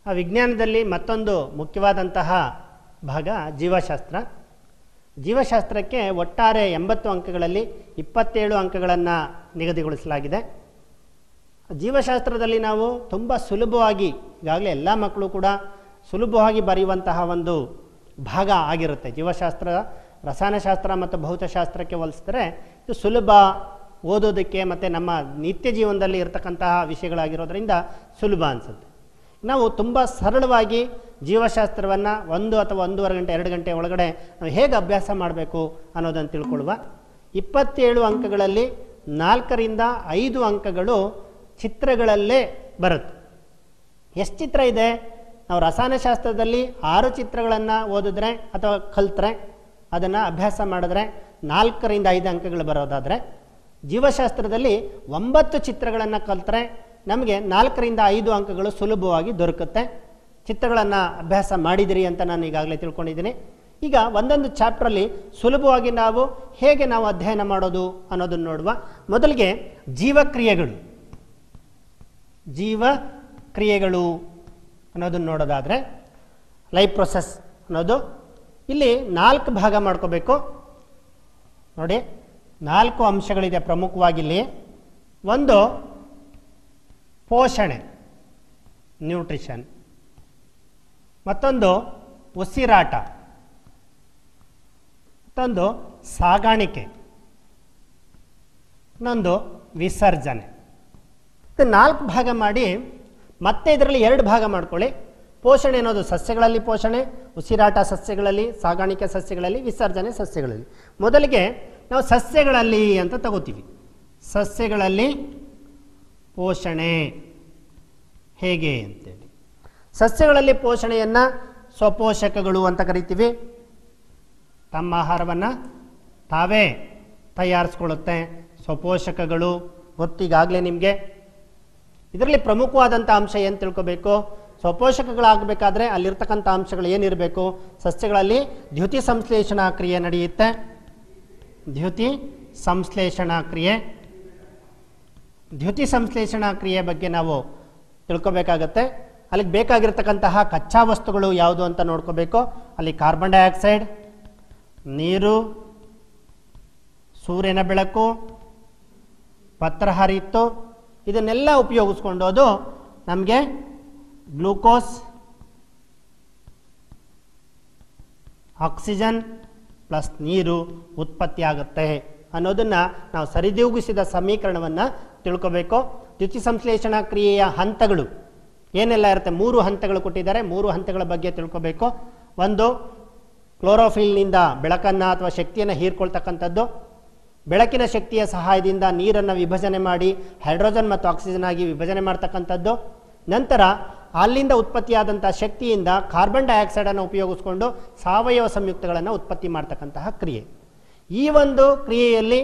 ಆ ವಿಜ್ಞಾನದಲ್ಲಿ ಮತ್ತೊಂದು ಮುಖ್ಯವಾದಂತಹ ಭಾಗ ಜೀವಶಾಸ್ತ್ರ ಜೀವಶಾಸ್ತ್ರಕ್ಕೆ ಒಟ್ಟಾರೆ ಎಂಬತ್ತು ಅಂಕಗಳಲ್ಲಿ ಇಪ್ಪತ್ತೇಳು ಅಂಕಗಳನ್ನು ನಿಗದಿಗೊಳಿಸಲಾಗಿದೆ ಜೀವಶಾಸ್ತ್ರದಲ್ಲಿ ನಾವು ತುಂಬ ಸುಲಭವಾಗಿ ಈಗಾಗಲೇ ಎಲ್ಲ ಮಕ್ಕಳು ಕೂಡ ಸುಲಭವಾಗಿ ಬರೆಯುವಂತಹ ಒಂದು ಭಾಗ ಆಗಿರುತ್ತೆ ಜೀವಶಾಸ್ತ್ರ ರಸಾಯನಶಾಸ್ತ್ರ ಮತ್ತು ಭೌತಶಾಸ್ತ್ರಕ್ಕೆ ಹೋಲಿಸಿದ್ರೆ ಇದು ಸುಲಭ ಓದೋದಕ್ಕೆ ಮತ್ತು ನಮ್ಮ ನಿತ್ಯ ಜೀವನದಲ್ಲಿ ಇರತಕ್ಕಂತಹ ವಿಷಯಗಳಾಗಿರೋದ್ರಿಂದ ಸುಲಭ ಅನಿಸುತ್ತೆ ನಾವು ತುಂಬ ಸರಳವಾಗಿ ಜೀವಶಾಸ್ತ್ರವನ್ನು ಒಂದು ಅಥವಾ ಒಂದೂವರೆ ಗಂಟೆ ಎರಡು ಗಂಟೆ ಒಳಗಡೆ ನಾವು ಹೇಗೆ ಅಭ್ಯಾಸ ಮಾಡಬೇಕು ಅನ್ನೋದನ್ನು ತಿಳ್ಕೊಳ್ಳುವ ಇಪ್ಪತ್ತೇಳು ಅಂಕಗಳಲ್ಲಿ ನಾಲ್ಕರಿಂದ ಐದು ಅಂಕಗಳು ಚಿತ್ರಗಳಲ್ಲೇ ಬರುತ್ತೆ ಎಷ್ಟು ಚಿತ್ರ ಇದೆ ನಾವು ರಸಾಯನಶಾಸ್ತ್ರದಲ್ಲಿ ಆರು ಚಿತ್ರಗಳನ್ನು ಓದಿದ್ರೆ ಅಥವಾ ಕಲ್ತ್ರೆ ಅದನ್ನು ಅಭ್ಯಾಸ ಮಾಡಿದ್ರೆ ನಾಲ್ಕರಿಂದ ಐದು ಅಂಕಗಳು ಬರೋದಾದರೆ ಜೀವಶಾಸ್ತ್ರದಲ್ಲಿ ಒಂಬತ್ತು ಚಿತ್ರಗಳನ್ನು ಕಲ್ತ್ರೆ ನಮಗೆ ನಾಲ್ಕರಿಂದ ಐದು ಅಂಕಗಳು ಸುಲಭವಾಗಿ ದೊರಕುತ್ತೆ ಚಿತ್ರಗಳನ್ನು ಅಭ್ಯಾಸ ಮಾಡಿದಿರಿ ಅಂತ ನಾನು ಈಗಾಗಲೇ ತಿಳ್ಕೊಂಡಿದ್ದೀನಿ ಈಗ ಒಂದೊಂದು ಚಾಪ್ಟ್ರಲ್ಲಿ ಸುಲಭವಾಗಿ ನಾವು ಹೇಗೆ ನಾವು ಅಧ್ಯಯನ ಮಾಡೋದು ಅನ್ನೋದನ್ನು ನೋಡುವ ಮೊದಲಿಗೆ ಜೀವಕ್ರಿಯೆಗಳು ಜೀವ ಕ್ರಿಯೆಗಳು ಅನ್ನೋದನ್ನು ನೋಡೋದಾದರೆ ಲೈಫ್ ಪ್ರೊಸೆಸ್ ಅನ್ನೋದು ಇಲ್ಲಿ ನಾಲ್ಕು ಭಾಗ ಮಾಡ್ಕೋಬೇಕು ನೋಡಿ ನಾಲ್ಕು ಅಂಶಗಳಿದೆ ಪ್ರಮುಖವಾಗಿ ಇಲ್ಲಿ ಒಂದು ಪೋಷಣೆ ನ್ಯೂಟ್ರಿಷನ್ ಮತ್ತೊಂದು ಉಸಿರಾಟ ಮತ್ತೊಂದು ಸಾಗಾಣಿಕೆ ಇನ್ನೊಂದು ವಿಸರ್ಜನೆ ಇದು ನಾಲ್ಕು ಭಾಗ ಮಾಡಿ ಮತ್ತೆ ಇದರಲ್ಲಿ ಎರಡು ಭಾಗ ಮಾಡ್ಕೊಳ್ಳಿ ಪೋಷಣೆ ಅನ್ನೋದು ಸಸ್ಯಗಳಲ್ಲಿ ಪೋಷಣೆ ಉಸಿರಾಟ ಸಸ್ಯಗಳಲ್ಲಿ ಸಾಗಾಣಿಕೆ ಸಸ್ಯಗಳಲ್ಲಿ ವಿಸರ್ಜನೆ ಸಸ್ಯಗಳಲ್ಲಿ ಮೊದಲಿಗೆ ನಾವು ಸಸ್ಯಗಳಲ್ಲಿ ಅಂತ ತಗೋತೀವಿ ಸಸ್ಯಗಳಲ್ಲಿ ಪೋಷಣೆ ಹೇಗೆ ಅಂತೇಳಿ ಸಸ್ಯಗಳಲ್ಲಿ ಪೋಷಣೆಯನ್ನು ಸ್ವಪೋಷಕಗಳು ಅಂತ ಕರಿತೀವಿ ತಮ್ಮ ಆಹಾರವನ್ನು ತಾವೇ ತಯಾರಿಸ್ಕೊಳ್ಳುತ್ತೆ ಸ್ವಪೋಷಕಗಳು ಗೊತ್ತಿಗಾಗಲೇ ನಿಮಗೆ ಇದರಲ್ಲಿ ಪ್ರಮುಖವಾದಂಥ ಅಂಶ ಏನು ತಿಳ್ಕೋಬೇಕು ಸ್ವಪೋಷಕಗಳಾಗಬೇಕಾದ್ರೆ ಅಲ್ಲಿರ್ತಕ್ಕಂಥ ಅಂಶಗಳು ಏನಿರಬೇಕು ಸಸ್ಯಗಳಲ್ಲಿ ದ್ಯುತಿ ಸಂಶ್ಲೇಷಣಾ ಕ್ರಿಯೆ ನಡೆಯುತ್ತೆ ದ್ಯುತಿ ಸಂಶ್ಲೇಷಣಾ ಕ್ರಿಯೆ ದ್ಯುತಿ ಸಂಶ್ಲೇಷಣಾ ಕ್ರಿಯೆ ಬಗ್ಗೆ ನಾವು ತಿಳ್ಕೊಬೇಕಾಗತ್ತೆ ಅಲ್ಲಿಗೆ ಬೇಕಾಗಿರ್ತಕ್ಕಂತಹ ಕಚ್ಚಾ ವಸ್ತುಗಳು ಯಾವುದು ಅಂತ ನೋಡ್ಕೋಬೇಕು ಅಲ್ಲಿ ಕಾರ್ಬನ್ ಡೈಆಕ್ಸೈಡ್ ನೀರು ಸೂರ್ಯನ ಬೆಳಕು ಪತ್ರ ಹರಿತ್ತು ಇದನ್ನೆಲ್ಲ ಉಪಯೋಗಿಸ್ಕೊಂಡು ಅದು ನಮಗೆ ಗ್ಲೂಕೋಸ್ ಆಕ್ಸಿಜನ್ ಪ್ಲಸ್ ನೀರು ಉತ್ಪತ್ತಿ ಆಗುತ್ತೆ ಅನ್ನೋದನ್ನು ನಾವು ಸರಿದೂಗಿಸಿದ ಸಮೀಕರಣವನ್ನು ತಿಳ್ಕೋಬೇಕು ದ್ಯುತಿ ಸಂಶ್ಲೇಷಣಾ ಕ್ರಿಯೆಯ ಹಂತಗಳು ಏನೆಲ್ಲ ಇರುತ್ತೆ ಮೂರು ಹಂತಗಳು ಕೊಟ್ಟಿದ್ದಾರೆ ಮೂರು ಹಂತಗಳ ಬಗ್ಗೆ ತಿಳ್ಕೋಬೇಕು ಒಂದು ಕ್ಲೋರೋಫಿಲ್ನಿಂದ ಬೆಳಕನ್ನು ಅಥವಾ ಶಕ್ತಿಯನ್ನು ಹೀರ್ಕೊಳ್ತಕ್ಕಂಥದ್ದು ಬೆಳಕಿನ ಶಕ್ತಿಯ ಸಹಾಯದಿಂದ ನೀರನ್ನು ವಿಭಜನೆ ಮಾಡಿ ಹೈಡ್ರೋಜನ್ ಮತ್ತು ಆಕ್ಸಿಜನ್ ಆಗಿ ವಿಭಜನೆ ಮಾಡ್ತಕ್ಕಂಥದ್ದು ನಂತರ ಅಲ್ಲಿಂದ ಉತ್ಪತ್ತಿಯಾದಂಥ ಶಕ್ತಿಯಿಂದ ಕಾರ್ಬನ್ ಡೈಆಕ್ಸೈಡನ್ನು ಉಪಯೋಗಿಸ್ಕೊಂಡು ಸಾವಯವ ಸಂಯುಕ್ತಗಳನ್ನು ಉತ್ಪತ್ತಿ ಮಾಡ್ತಕ್ಕಂತಹ ಕ್ರಿಯೆ ಈ ಒಂದು ಕ್ರಿಯೆಯಲ್ಲಿ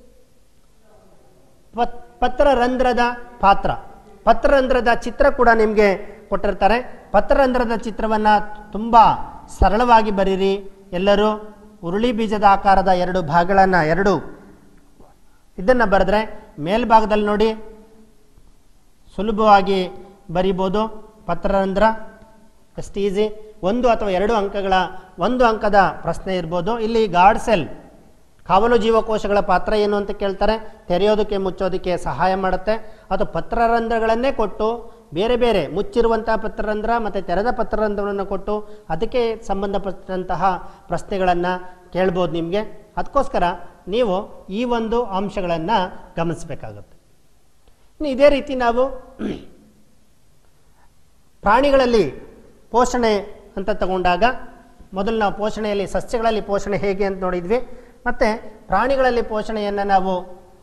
ಪತ್ ಪತ್ರರಂಧ್ರದ ಪಾತ್ರ ಪತ್ರರಂಧ್ರದ ಚಿತ್ರ ಕೂಡ ನಿಮಗೆ ಕೊಟ್ಟಿರ್ತಾರೆ ಪತ್ರರಂಧ್ರದ ಚಿತ್ರವನ್ನು ತುಂಬ ಸರಳವಾಗಿ ಬರೀರಿ ಎಲ್ಲರೂ ಉರುಳಿ ಬೀಜದ ಆಕಾರದ ಎರಡು ಭಾಗಗಳನ್ನು ಎರಡು ಇದನ್ನು ಬರೆದ್ರೆ ಮೇಲ್ಭಾಗದಲ್ಲಿ ನೋಡಿ ಸುಲಭವಾಗಿ ಬರಿಬೋದು ಪತ್ರರಂಧ್ರ ಎಷ್ಟು ಈಸಿ ಒಂದು ಅಥವಾ ಎರಡು ಅಂಕಗಳ ಒಂದು ಅಂಕದ ಪ್ರಶ್ನೆ ಇರ್ಬೋದು ಇಲ್ಲಿ ಗಾರ್ಡ್ ಸೆಲ್ ಕಾವಲು ಜೀವಕೋಶಗಳ ಪಾತ್ರ ಏನು ಅಂತ ಕೇಳ್ತಾರೆ ತೆರೆಯೋದಕ್ಕೆ ಮುಚ್ಚೋದಕ್ಕೆ ಸಹಾಯ ಮಾಡುತ್ತೆ ಅಥವಾ ಪತ್ರರಂಧ್ರಗಳನ್ನೇ ಕೊಟ್ಟು ಬೇರೆ ಬೇರೆ ಮುಚ್ಚಿರುವಂಥ ಪತ್ರರಂಧ್ರ ಮತ್ತು ತೆರೆದ ಪತ್ರರಂಧ್ರವನ್ನು ಕೊಟ್ಟು ಅದಕ್ಕೆ ಸಂಬಂಧಪಟ್ಟಂತಹ ಪ್ರಶ್ನೆಗಳನ್ನು ಕೇಳ್ಬೋದು ನಿಮಗೆ ಅದಕ್ಕೋಸ್ಕರ ನೀವು ಈ ಒಂದು ಅಂಶಗಳನ್ನು ಗಮನಿಸಬೇಕಾಗುತ್ತೆ ಇನ್ನು ಇದೇ ರೀತಿ ನಾವು ಪ್ರಾಣಿಗಳಲ್ಲಿ ಪೋಷಣೆ ಅಂತ ತಗೊಂಡಾಗ ಮೊದಲು ನಾವು ಪೋಷಣೆಯಲ್ಲಿ ಸಸ್ಯಗಳಲ್ಲಿ ಪೋಷಣೆ ಹೇಗೆ ಅಂತ ನೋಡಿದ್ವಿ ಮತ್ತು ಪ್ರಾಣಿಗಳಲ್ಲಿ ಪೋಷಣೆಯನ್ನು ನಾವು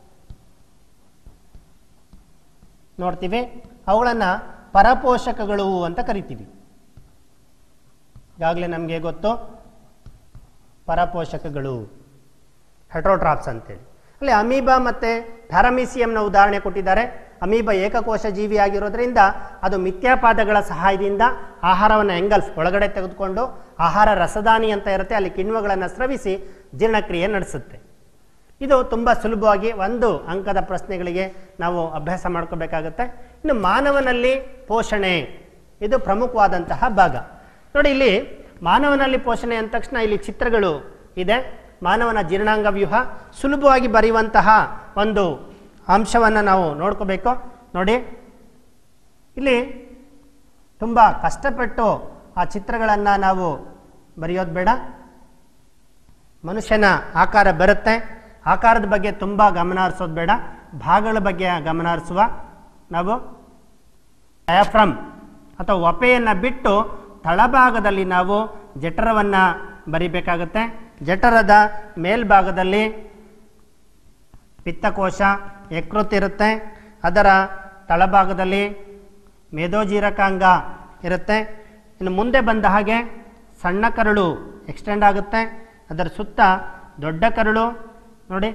ನೋಡ್ತೀವಿ ಅವುಗಳನ್ನು ಪರಪೋಷಕಗಳು ಅಂತ ಕರಿತೀವಿ ಈಗಾಗಲೇ ನಮಗೆ ಗೊತ್ತು ಪರಪೋಷಕಗಳು ಹೆಟ್ರೋಟ್ರಾಪ್ಸ್ ಅಂತೇಳಿ ಅಲ್ಲಿ ಅಮೀಬಾ ಮತ್ತು ಪ್ಯಾರಾಮಿಸಿಯಂನ ಉದಾಹರಣೆ ಕೊಟ್ಟಿದ್ದಾರೆ ಅಮೀಬಾ ಏಕಕೋಶ ಜೀವಿ ಆಗಿರೋದ್ರಿಂದ ಅದು ಮಿಥ್ಯಾಪಾದಗಳ ಸಹಾಯದಿಂದ ಆಹಾರವನ್ನು ಎಂಗಲ್ಫ್ ಒಳಗಡೆ ತೆಗೆದುಕೊಂಡು ಆಹಾರ ರಸದಾನಿ ಅಂತ ಇರುತ್ತೆ ಅಲ್ಲಿ ಕಿಣ್ವಗಳನ್ನು ಸ್ರವಿಸಿ ಜೀರ್ಣಕ್ರಿಯೆ ನಡೆಸುತ್ತೆ ಇದು ತುಂಬ ಸುಲಭವಾಗಿ ಒಂದು ಅಂಕದ ಪ್ರಶ್ನೆಗಳಿಗೆ ನಾವು ಅಭ್ಯಾಸ ಮಾಡ್ಕೋಬೇಕಾಗತ್ತೆ ಇನ್ನು ಮಾನವನಲ್ಲಿ ಪೋಷಣೆ ಇದು ಪ್ರಮುಖವಾದಂತಹ ಭಾಗ ನೋಡಿ ಇಲ್ಲಿ ಮಾನವನಲ್ಲಿ ಪೋಷಣೆ ಅಂದ ತಕ್ಷಣ ಇಲ್ಲಿ ಚಿತ್ರಗಳು ಇದೆ ಮಾನವನ ಜೀರ್ಣಾಂಗ ವ್ಯೂಹ ಸುಲಭವಾಗಿ ಬರೆಯುವಂತಹ ಒಂದು ಅಂಶವನ್ನು ನಾವು ನೋಡ್ಕೋಬೇಕು ನೋಡಿ ಇಲ್ಲಿ ತುಂಬ ಕಷ್ಟಪಟ್ಟು ಆ ಚಿತ್ರಗಳನ್ನು ನಾವು ಬರೆಯೋದು ಬೇಡ ಮನುಷ್ಯನ ಆಕಾರ ಬರುತ್ತೆ ಆಕಾರದ ಬಗ್ಗೆ ತುಂಬ ಗಮನ ಹರಿಸೋದು ಬೇಡ ಭಾಗಗಳ ಬಗ್ಗೆ ಗಮನ ಹರಿಸುವ ನಾವು ಡಯಾಫ್ರಮ್ ಅಥವಾ ಒಪೆಯನ್ನು ಬಿಟ್ಟು ತಳಭಾಗದಲ್ಲಿ ನಾವು ಜಠರವನ್ನು ಬರಿಬೇಕಾಗುತ್ತೆ ಜಠರದ ಮೇಲ್ಭಾಗದಲ್ಲಿ ಪಿತ್ತಕೋಶ ಯಕೃತ್ ಇರುತ್ತೆ ಅದರ ತಳಭಾಗದಲ್ಲಿ ಮೇದೋಜೀರಕಾಂಗ ಇರುತ್ತೆ ಇನ್ನು ಮುಂದೆ ಬಂದ ಹಾಗೆ ಸಣ್ಣ ಕರಳು ಎಕ್ಸ್ಟೆಂಡ್ ಆಗುತ್ತೆ ಅದರ ಸುತ್ತ ದೊಡ್ಡ ಕರಳು ನೋಡಿ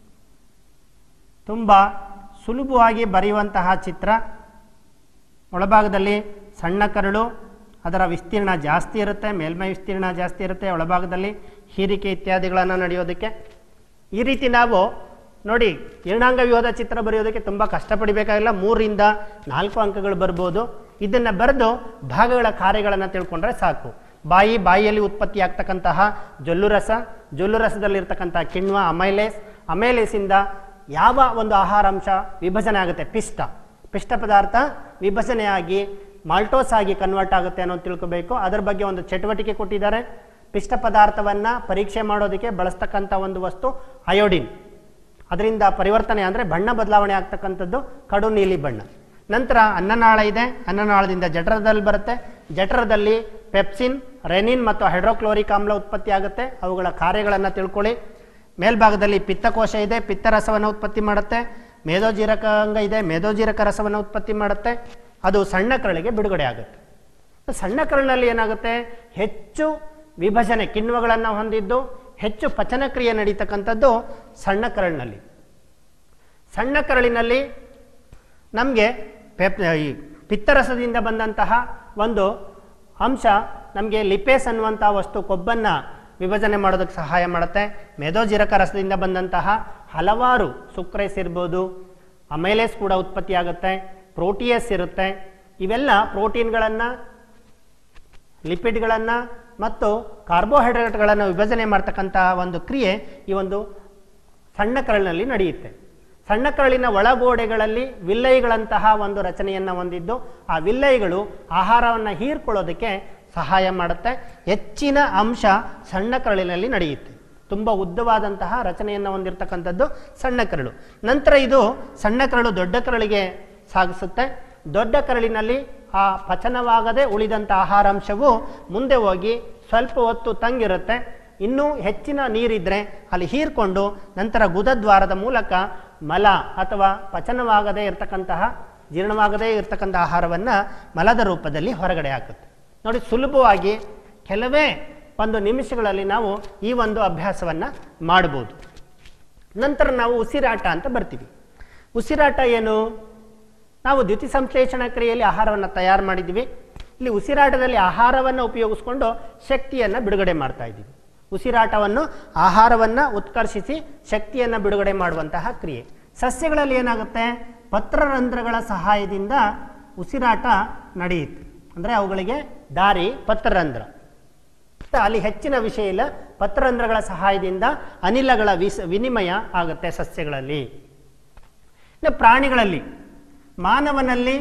ತುಂಬ ಸುಲಭವಾಗಿ ಬರೆಯುವಂತಹ ಚಿತ್ರ ಒಳಭಾಗದಲ್ಲಿ ಸಣ್ಣ ಕರಳು ಅದರ ವಿಸ್ತೀರ್ಣ ಜಾಸ್ತಿ ಇರುತ್ತೆ ಮೇಲ್ಮೈ ವಿಸ್ತೀರ್ಣ ಜಾಸ್ತಿ ಇರುತ್ತೆ ಒಳಭಾಗದಲ್ಲಿ ಹೀರಿಕೆ ಇತ್ಯಾದಿಗಳನ್ನು ನಡೆಯೋದಕ್ಕೆ ಈ ರೀತಿ ನಾವು ನೋಡಿ ಜೀರ್ಣಾಂಗ ವ್ಯೂಹದ ಚಿತ್ರ ಬರೆಯೋದಕ್ಕೆ ತುಂಬ ಕಷ್ಟಪಡಬೇಕಾಗಿಲ್ಲ ಮೂರರಿಂದ ನಾಲ್ಕು ಅಂಕಗಳು ಬರ್ಬೋದು ಇದನ್ನು ಬರೆದು ಭಾಗಗಳ ಕಾರ್ಯಗಳನ್ನು ತಿಳ್ಕೊಂಡ್ರೆ ಸಾಕು ಬಾಯಿ ಬಾಯಿಯಲ್ಲಿ ಉತ್ಪತ್ತಿ ಆಗ್ತಕ್ಕಂತಹ ಜೊಲ್ಲು ರಸ ಜೊಲ್ಲು ರಸದಲ್ಲಿರ್ತಕ್ಕಂತಹ ಕಿಣ್ವ ಅಮೈಲೇಸ್ ಅಮೈಲೇಸಿಂದ ಯಾವ ಒಂದು ಆಹಾರಾಂಶ ವಿಭಜನೆ ಆಗುತ್ತೆ ಪಿಷ್ಟ ಪಿಷ್ಟ ಪದಾರ್ಥ ವಿಭಜನೆಯಾಗಿ ಮಾಲ್ಟೋಸ್ ಆಗಿ ಕನ್ವರ್ಟ್ ಆಗುತ್ತೆ ಅನ್ನೋದು ತಿಳ್ಕೋಬೇಕು ಅದರ ಬಗ್ಗೆ ಒಂದು ಚಟುವಟಿಕೆ ಕೊಟ್ಟಿದ್ದಾರೆ ಪಿಷ್ಟ ಪದಾರ್ಥವನ್ನು ಪರೀಕ್ಷೆ ಮಾಡೋದಕ್ಕೆ ಬಳಸ್ತಕ್ಕಂಥ ಒಂದು ವಸ್ತು ಅಯೋಡಿನ್ ಅದರಿಂದ ಪರಿವರ್ತನೆ ಅಂದರೆ ಬಣ್ಣ ಬದಲಾವಣೆ ಆಗ್ತಕ್ಕಂಥದ್ದು ಕಡು ನೀಲಿ ಬಣ್ಣ ನಂತರ ಅನ್ನನಾಳ ಇದೆ ಅನ್ನನಾಳದಿಂದ ಜಠರದಲ್ಲಿ ಬರುತ್ತೆ ಜಠರದಲ್ಲಿ ಪೆಪ್ಸಿನ್ ರೆನಿನ್ ಮತ್ತು ಹೈಡ್ರೋಕ್ಲೋರಿಕ್ ಆಮ್ಲ ಉತ್ಪತ್ತಿ ಆಗುತ್ತೆ ಅವುಗಳ ಕಾರ್ಯಗಳನ್ನು ತಿಳ್ಕೊಳ್ಳಿ ಮೇಲ್ಭಾಗದಲ್ಲಿ ಪಿತ್ತಕೋಶ ಇದೆ ಪಿತ್ತರಸವನ್ನು ಉತ್ಪತ್ತಿ ಮಾಡುತ್ತೆ ಮೇದೋಜೀರಕಾಂಗ ಇದೆ ಮೇದೋಜೀರಕ ರಸವನ್ನು ಉತ್ಪತ್ತಿ ಮಾಡುತ್ತೆ ಅದು ಸಣ್ಣ ಕರಳಿಗೆ ಬಿಡುಗಡೆ ಆಗುತ್ತೆ ಸಣ್ಣ ಕರಳಿನಲ್ಲಿ ಏನಾಗುತ್ತೆ ಹೆಚ್ಚು ವಿಭಜನೆ ಕಿಣ್ವಗಳನ್ನು ಹೊಂದಿದ್ದು ಹೆಚ್ಚು ಪಚನಕ್ರಿಯೆ ನಡೀತಕ್ಕಂಥದ್ದು ಸಣ್ಣ ಕರಳಿನಲ್ಲಿ ಸಣ್ಣ ಕರಳಿನಲ್ಲಿ ನಮಗೆ ಪೆಪ್ ಈ ಪಿತ್ತರಸದಿಂದ ಬಂದಂತಹ ಒಂದು ಅಂಶ ನಮಗೆ ಲಿಪೇಸ್ ಅನ್ನುವಂಥ ವಸ್ತು ಕೊಬ್ಬನ್ನು ವಿಭಜನೆ ಮಾಡೋದಕ್ಕೆ ಸಹಾಯ ಮಾಡುತ್ತೆ ಮೆದೋಜಿರಕ ರಸದಿಂದ ಬಂದಂತಹ ಹಲವಾರು ಸುಕ್ರೇಸ್ ಇರ್ಬೋದು ಅಮೈಲೇಸ್ ಕೂಡ ಉತ್ಪತ್ತಿ ಆಗುತ್ತೆ ಪ್ರೋಟಿಯಸ್ ಇರುತ್ತೆ ಇವೆಲ್ಲ ಪ್ರೋಟೀನ್ಗಳನ್ನು ಲಿಪಿಡ್ಗಳನ್ನು ಮತ್ತು ಕಾರ್ಬೋಹೈಡ್ರೇಟ್ಗಳನ್ನು ವಿಭಜನೆ ಮಾಡ್ತಕ್ಕಂತಹ ಒಂದು ಕ್ರಿಯೆ ಈ ಒಂದು ಸಣ್ಣ ಕರಳಿನಲ್ಲಿ ನಡೆಯುತ್ತೆ ಸಣ್ಣ ಕರಳಿನ ಒಳಗೋಡೆಗಳಲ್ಲಿ ವಿಲ್ಲೈಗಳಂತಹ ಒಂದು ರಚನೆಯನ್ನು ಹೊಂದಿದ್ದು ಆ ವಿಲ್ಲೈಗಳು ಆಹಾರವನ್ನು ಹೀರ್ಕೊಳ್ಳೋದಕ್ಕೆ ಸಹಾಯ ಮಾಡುತ್ತೆ ಹೆಚ್ಚಿನ ಅಂಶ ಸಣ್ಣ ಕರಳಿನಲ್ಲಿ ನಡೆಯುತ್ತೆ ತುಂಬ ಉದ್ದವಾದಂತಹ ರಚನೆಯನ್ನು ಹೊಂದಿರತಕ್ಕಂಥದ್ದು ಸಣ್ಣ ಕರಳು ನಂತರ ಇದು ಸಣ್ಣ ಕರಳು ದೊಡ್ಡ ಕರಳಿಗೆ ಸಾಗಿಸುತ್ತೆ ದೊಡ್ಡ ಕರಳಿನಲ್ಲಿ ಆ ಪಚನವಾಗದೆ ಉಳಿದಂಥ ಆಹಾರಾಂಶವು ಮುಂದೆ ಹೋಗಿ ಸ್ವಲ್ಪ ಹೊತ್ತು ತಂಗಿರುತ್ತೆ ಇನ್ನೂ ಹೆಚ್ಚಿನ ನೀರಿದ್ರೆ ಅಲ್ಲಿ ಹೀರ್ಕೊಂಡು ನಂತರ ಗುದದ್ವಾರದ ಮೂಲಕ ಮಲ ಅಥವಾ ಪಚನವಾಗದೇ ಇರತಕ್ಕಂತಹ ಜೀರ್ಣವಾಗದೇ ಇರತಕ್ಕಂಥ ಆಹಾರವನ್ನು ಮಲದ ರೂಪದಲ್ಲಿ ಹೊರಗಡೆ ಹಾಕುತ್ತೆ ನೋಡಿ ಸುಲಭವಾಗಿ ಕೆಲವೇ ಒಂದು ನಿಮಿಷಗಳಲ್ಲಿ ನಾವು ಈ ಒಂದು ಅಭ್ಯಾಸವನ್ನು ಮಾಡ್ಬೋದು ನಂತರ ನಾವು ಉಸಿರಾಟ ಅಂತ ಬರ್ತೀವಿ ಉಸಿರಾಟ ಏನು ನಾವು ದ್ಯುತಿ ಸಂಶ್ಲೇಷಣಾ ಕ್ರಿಯೆಯಲ್ಲಿ ಆಹಾರವನ್ನು ತಯಾರು ಮಾಡಿದ್ದೀವಿ ಇಲ್ಲಿ ಉಸಿರಾಟದಲ್ಲಿ ಆಹಾರವನ್ನು ಉಪಯೋಗಿಸ್ಕೊಂಡು ಶಕ್ತಿಯನ್ನು ಬಿಡುಗಡೆ ಮಾಡ್ತಾ ಇದ್ದೀವಿ ಉಸಿರಾಟವನ್ನು ಆಹಾರವನ್ನು ಉತ್ಕರ್ಷಿಸಿ ಶಕ್ತಿಯನ್ನು ಬಿಡುಗಡೆ ಮಾಡುವಂತಹ ಕ್ರಿಯೆ ಸಸ್ಯಗಳಲ್ಲಿ ಏನಾಗುತ್ತೆ ಪತ್ರರಂಧ್ರಗಳ ಸಹಾಯದಿಂದ ಉಸಿರಾಟ ನಡೆಯುತ್ತೆ ಅಂದರೆ ಅವುಗಳಿಗೆ ದಾರಿ ಪತ್ರರಂಧ್ರ ಅಲ್ಲಿ ಹೆಚ್ಚಿನ ವಿಷಯ ಇಲ್ಲ ಪತ್ರರಂಧ್ರಗಳ ಸಹಾಯದಿಂದ ಅನಿಲಗಳ ವಿಸ್ ವಿನಿಮಯ ಆಗುತ್ತೆ ಸಸ್ಯಗಳಲ್ಲಿ ಇನ್ನು ಪ್ರಾಣಿಗಳಲ್ಲಿ ಮಾನವನಲ್ಲಿ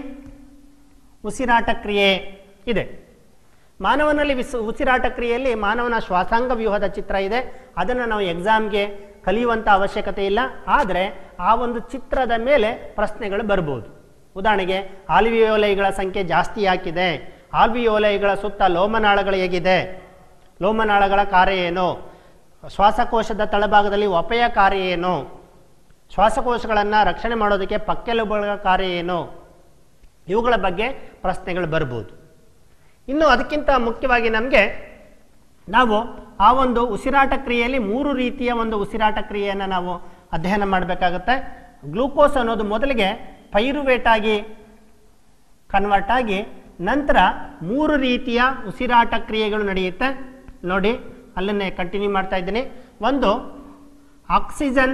ಉಸಿರಾಟ ಕ್ರಿಯೆ ಇದೆ ಮಾನವನಲ್ಲಿ ವಿಸ್ ಉಸಿರಾಟ ಕ್ರಿಯೆಯಲ್ಲಿ ಮಾನವನ ಶ್ವಾಸಾಂಗ ವ್ಯೂಹದ ಚಿತ್ರ ಇದೆ ಅದನ್ನು ನಾವು ಎಕ್ಸಾಮ್ಗೆ ಕಲಿಯುವಂಥ ಅವಶ್ಯಕತೆ ಇಲ್ಲ ಆದರೆ ಆ ಒಂದು ಚಿತ್ರದ ಮೇಲೆ ಪ್ರಶ್ನೆಗಳು ಬರ್ಬೋದು ಉದಾಹರಣೆಗೆ ಆಲ್ವಿಯೋಲೈಗಳ ಸಂಖ್ಯೆ ಜಾಸ್ತಿ ಯಾಕಿದೆ ಆಲ್ವಿಯೋಲೈಗಳ ಸುತ್ತ ಲೋಮನಾಳಗಳು ಹೇಗಿದೆ ಲೋಮನಾಳಗಳ ಕಾರ್ಯ ಏನು ಶ್ವಾಸಕೋಶದ ತಳಭಾಗದಲ್ಲಿ ಒಪೆಯ ಕಾರ್ಯ ಏನು ಶ್ವಾಸಕೋಶಗಳನ್ನು ರಕ್ಷಣೆ ಮಾಡೋದಕ್ಕೆ ಪಕ್ಕೆಲುಬುಗಳ ಕಾರ್ಯ ಏನು ಇವುಗಳ ಬಗ್ಗೆ ಪ್ರಶ್ನೆಗಳು ಬರ್ಬೋದು ಇನ್ನು ಅದಕ್ಕಿಂತ ಮುಖ್ಯವಾಗಿ ನಮಗೆ ನಾವು ಆ ಒಂದು ಉಸಿರಾಟ ಕ್ರಿಯೆಯಲ್ಲಿ ಮೂರು ರೀತಿಯ ಒಂದು ಉಸಿರಾಟ ಕ್ರಿಯೆಯನ್ನು ನಾವು ಅಧ್ಯಯನ ಮಾಡಬೇಕಾಗುತ್ತೆ ಗ್ಲೂಕೋಸ್ ಅನ್ನೋದು ಮೊದಲಿಗೆ ಪೈರುವೇಟ್ ಆಗಿ ಕನ್ವರ್ಟ್ ಆಗಿ ನಂತರ ಮೂರು ರೀತಿಯ ಉಸಿರಾಟ ಕ್ರಿಯೆಗಳು ನಡೆಯುತ್ತೆ ನೋಡಿ ಅಲ್ಲನ್ನೇ ಕಂಟಿನ್ಯೂ ಮಾಡ್ತಾ ಇದ್ದೀನಿ ಒಂದು ಆಕ್ಸಿಜನ್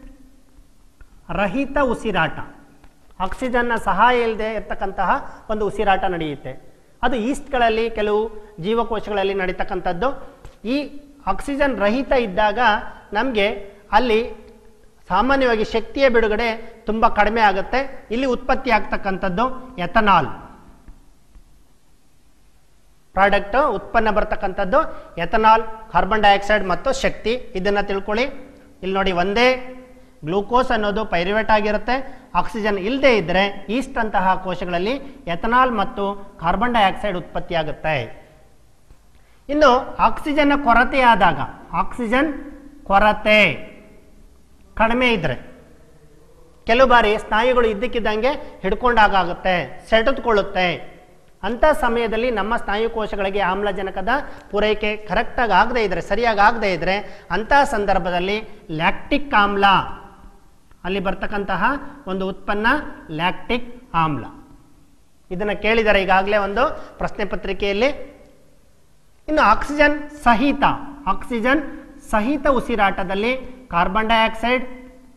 ರಹಿತ ಉಸಿರಾಟ ಆಕ್ಸಿಜನ್ನ ಸಹಾಯ ಇಲ್ಲದೆ ಇರತಕ್ಕಂತಹ ಒಂದು ಉಸಿರಾಟ ನಡೆಯುತ್ತೆ ಅದು ಈಸ್ಟ್ಗಳಲ್ಲಿ ಕೆಲವು ಜೀವಕೋಶಗಳಲ್ಲಿ ನಡೀತಕ್ಕಂಥದ್ದು ಈ ಆಕ್ಸಿಜನ್ ರಹಿತ ಇದ್ದಾಗ ನಮಗೆ ಅಲ್ಲಿ ಸಾಮಾನ್ಯವಾಗಿ ಶಕ್ತಿಯ ಬಿಡುಗಡೆ ತುಂಬ ಕಡಿಮೆ ಆಗುತ್ತೆ ಇಲ್ಲಿ ಉತ್ಪತ್ತಿ ಆಗ್ತಕ್ಕಂಥದ್ದು ಎಥನಾಲ್ ಪ್ರಾಡಕ್ಟ್ ಉತ್ಪನ್ನ ಬರ್ತಕ್ಕಂಥದ್ದು ಎಥನಾಲ್ ಕಾರ್ಬನ್ ಡೈಆಕ್ಸೈಡ್ ಮತ್ತು ಶಕ್ತಿ ಇದನ್ನು ತಿಳ್ಕೊಳ್ಳಿ ಇಲ್ಲಿ ನೋಡಿ ಒಂದೇ ಗ್ಲೂಕೋಸ್ ಅನ್ನೋದು ಪೈರಿವೇಟ್ ಆಗಿರುತ್ತೆ ಆಕ್ಸಿಜನ್ ಇಲ್ಲದೆ ಇದ್ದರೆ ಈಸ್ಟ್ ಅಂತಹ ಕೋಶಗಳಲ್ಲಿ ಎಥನಾಲ್ ಮತ್ತು ಕಾರ್ಬನ್ ಡೈಆಕ್ಸೈಡ್ ಉತ್ಪತ್ತಿ ಆಗುತ್ತೆ ಇನ್ನು ಆಕ್ಸಿಜನ್ನ ಕೊರತೆ ಆದಾಗ ಆಕ್ಸಿಜನ್ ಕೊರತೆ ಕಡಿಮೆ ಇದ್ರೆ ಕೆಲವು ಬಾರಿ ಸ್ನಾಯುಗಳು ಇದ್ದಕ್ಕಿದ್ದಂಗೆ ಹಿಡ್ಕೊಂಡಾಗುತ್ತೆ ಸೆಟೆದುಕೊಳ್ಳುತ್ತೆ ಅಂಥ ಸಮಯದಲ್ಲಿ ನಮ್ಮ ಸ್ನಾಯು ಕೋಶಗಳಿಗೆ ಆಮ್ಲಜನಕದ ಪೂರೈಕೆ ಕರೆಕ್ಟಾಗಿ ಆಗದೇ ಇದ್ದರೆ ಸರಿಯಾಗಿ ಆಗದೇ ಇದ್ದರೆ ಅಂಥ ಸಂದರ್ಭದಲ್ಲಿ ಲ್ಯಾಕ್ಟಿಕ್ ಆಮ್ಲ ಅಲ್ಲಿ ಬರ್ತಕ್ಕಂತಹ ಒಂದು ಉತ್ಪನ್ನ ಲ್ಯಾಕ್ಟಿಕ್ ಆಮ್ಲ ಇದನ್ನು ಕೇಳಿದ್ದಾರೆ ಈಗಾಗಲೇ ಒಂದು ಪ್ರಶ್ನೆ ಪತ್ರಿಕೆಯಲ್ಲಿ ಇನ್ನು ಆಕ್ಸಿಜನ್ ಸಹಿತ ಆಕ್ಸಿಜನ್ ಸಹಿತ ಉಸಿರಾಟದಲ್ಲಿ ಕಾರ್ಬನ್ ಡೈಆಕ್ಸೈಡ್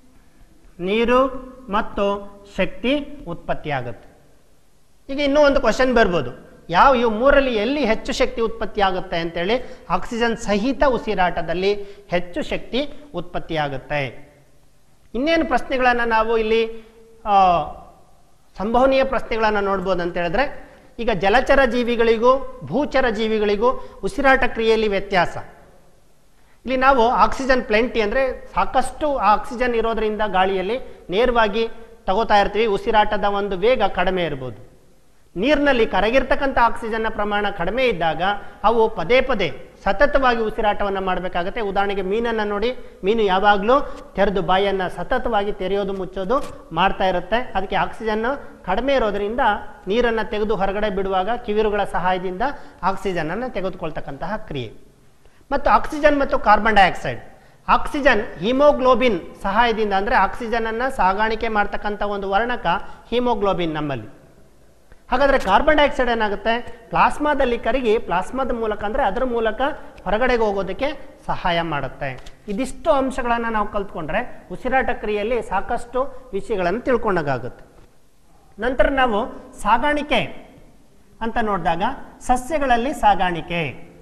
ನೀರು ಮತ್ತು ಶಕ್ತಿ ಉತ್ಪತ್ತಿಯಾಗುತ್ತೆ ಈಗ ಇನ್ನೂ ಒಂದು ಕ್ವಶನ್ ಬರ್ಬೋದು ಯಾವ ಇವು ಮೂರಲ್ಲಿ ಎಲ್ಲಿ ಹೆಚ್ಚು ಶಕ್ತಿ ಉತ್ಪತ್ತಿ ಆಗುತ್ತೆ ಅಂತೇಳಿ ಆಕ್ಸಿಜನ್ ಸಹಿತ ಉಸಿರಾಟದಲ್ಲಿ ಹೆಚ್ಚು ಶಕ್ತಿ ಉತ್ಪತ್ತಿಯಾಗುತ್ತೆ ಇನ್ನೇನು ಪ್ರಶ್ನೆಗಳನ್ನು ನಾವು ಇಲ್ಲಿ ಆ, ಸಂಭವನೀಯ ಪ್ರಶ್ನೆಗಳನ್ನು ನೋಡ್ಬೋದು ಅಂತ ಹೇಳಿದ್ರೆ ಈಗ ಜಲಚರ ಜೀವಿಗಳಿಗೂ ಭೂಚರ ಜೀವಿಗಳಿಗೂ ಉಸಿರಾಟ ಕ್ರಿಯೆಯಲ್ಲಿ ವ್ಯತ್ಯಾಸ ಇಲ್ಲಿ ನಾವು ಆಕ್ಸಿಜನ್ ಪ್ಲೆಂಟಿ ಅಂದರೆ ಸಾಕಷ್ಟು ಆಕ್ಸಿಜನ್ ಇರೋದ್ರಿಂದ ಗಾಳಿಯಲ್ಲಿ ನೇರವಾಗಿ ತಗೋತಾ ಇರ್ತೀವಿ ಉಸಿರಾಟದ ಒಂದು ವೇಗ ಕಡಿಮೆ ಇರ್ಬೋದು ನೀರಿನಲ್ಲಿ ಕರಗಿರ್ತಕ್ಕಂಥ ಆಕ್ಸಿಜನ್ನ ಪ್ರಮಾಣ ಕಡಿಮೆ ಇದ್ದಾಗ ಅವು ಪದೇ ಪದೇ ಸತತವಾಗಿ ಉಸಿರಾಟವನ್ನು ಮಾಡಬೇಕಾಗತ್ತೆ ಉದಾಹರಣೆಗೆ ಮೀನನ್ನು ನೋಡಿ ಮೀನು ಯಾವಾಗಲೂ ತೆರೆದು ಬಾಯನ್ನು ಸತತವಾಗಿ ತೆರೆಯೋದು ಮುಚ್ಚೋದು ಮಾಡ್ತಾ ಇರುತ್ತೆ ಅದಕ್ಕೆ ಆಕ್ಸಿಜನ್ ಕಡಿಮೆ ಇರೋದ್ರಿಂದ ನೀರನ್ನು ತೆಗೆದು ಹೊರಗಡೆ ಬಿಡುವಾಗ ಕಿವಿರುಗಳ ಸಹಾಯದಿಂದ ಆಕ್ಸಿಜನನ್ನು ತೆಗೆದುಕೊಳ್ತಕ್ಕಂತಹ ಕ್ರಿಯೆ ಮತ್ತು ಆಕ್ಸಿಜನ್ ಮತ್ತು ಕಾರ್ಬನ್ ಡೈಆಕ್ಸೈಡ್ ಆಕ್ಸಿಜನ್ ಹಿಮೋಗ್ಲೋಬಿನ್ ಸಹಾಯದಿಂದ ಅಂದರೆ ಆಕ್ಸಿಜನನ್ನು ಸಾಗಾಣಿಕೆ ಮಾಡ್ತಕ್ಕಂಥ ಒಂದು ವರ್ಣಕ ಹಿಮೋಗ್ಲೋಬಿನ್ ನಮ್ಮಲ್ಲಿ ಹಾಗಾದರೆ ಕಾರ್ಬನ್ ಡೈಆಕ್ಸೈಡ್ ಏನಾಗುತ್ತೆ ಪ್ಲಾಸ್ಮಾದಲ್ಲಿ ಕರಗಿ ಪ್ಲಾಸ್ಮಾದ ಮೂಲಕ ಅಂದರೆ ಅದರ ಮೂಲಕ ಹೊರಗಡೆಗೆ ಹೋಗೋದಕ್ಕೆ ಸಹಾಯ ಮಾಡುತ್ತೆ ಇದಿಷ್ಟು ಅಂಶಗಳನ್ನು ನಾವು ಕಲ್ತ್ಕೊಂಡ್ರೆ ಉಸಿರಾಟ ಕ್ರಿಯೆಯಲ್ಲಿ ಸಾಕಷ್ಟು ವಿಷಯಗಳನ್ನು ತಿಳ್ಕೊಂಡಾಗುತ್ತೆ ನಂತರ ನಾವು ಸಾಗಾಣಿಕೆ ಅಂತ ನೋಡಿದಾಗ ಸಸ್ಯಗಳಲ್ಲಿ ಸಾಗಾಣಿಕೆ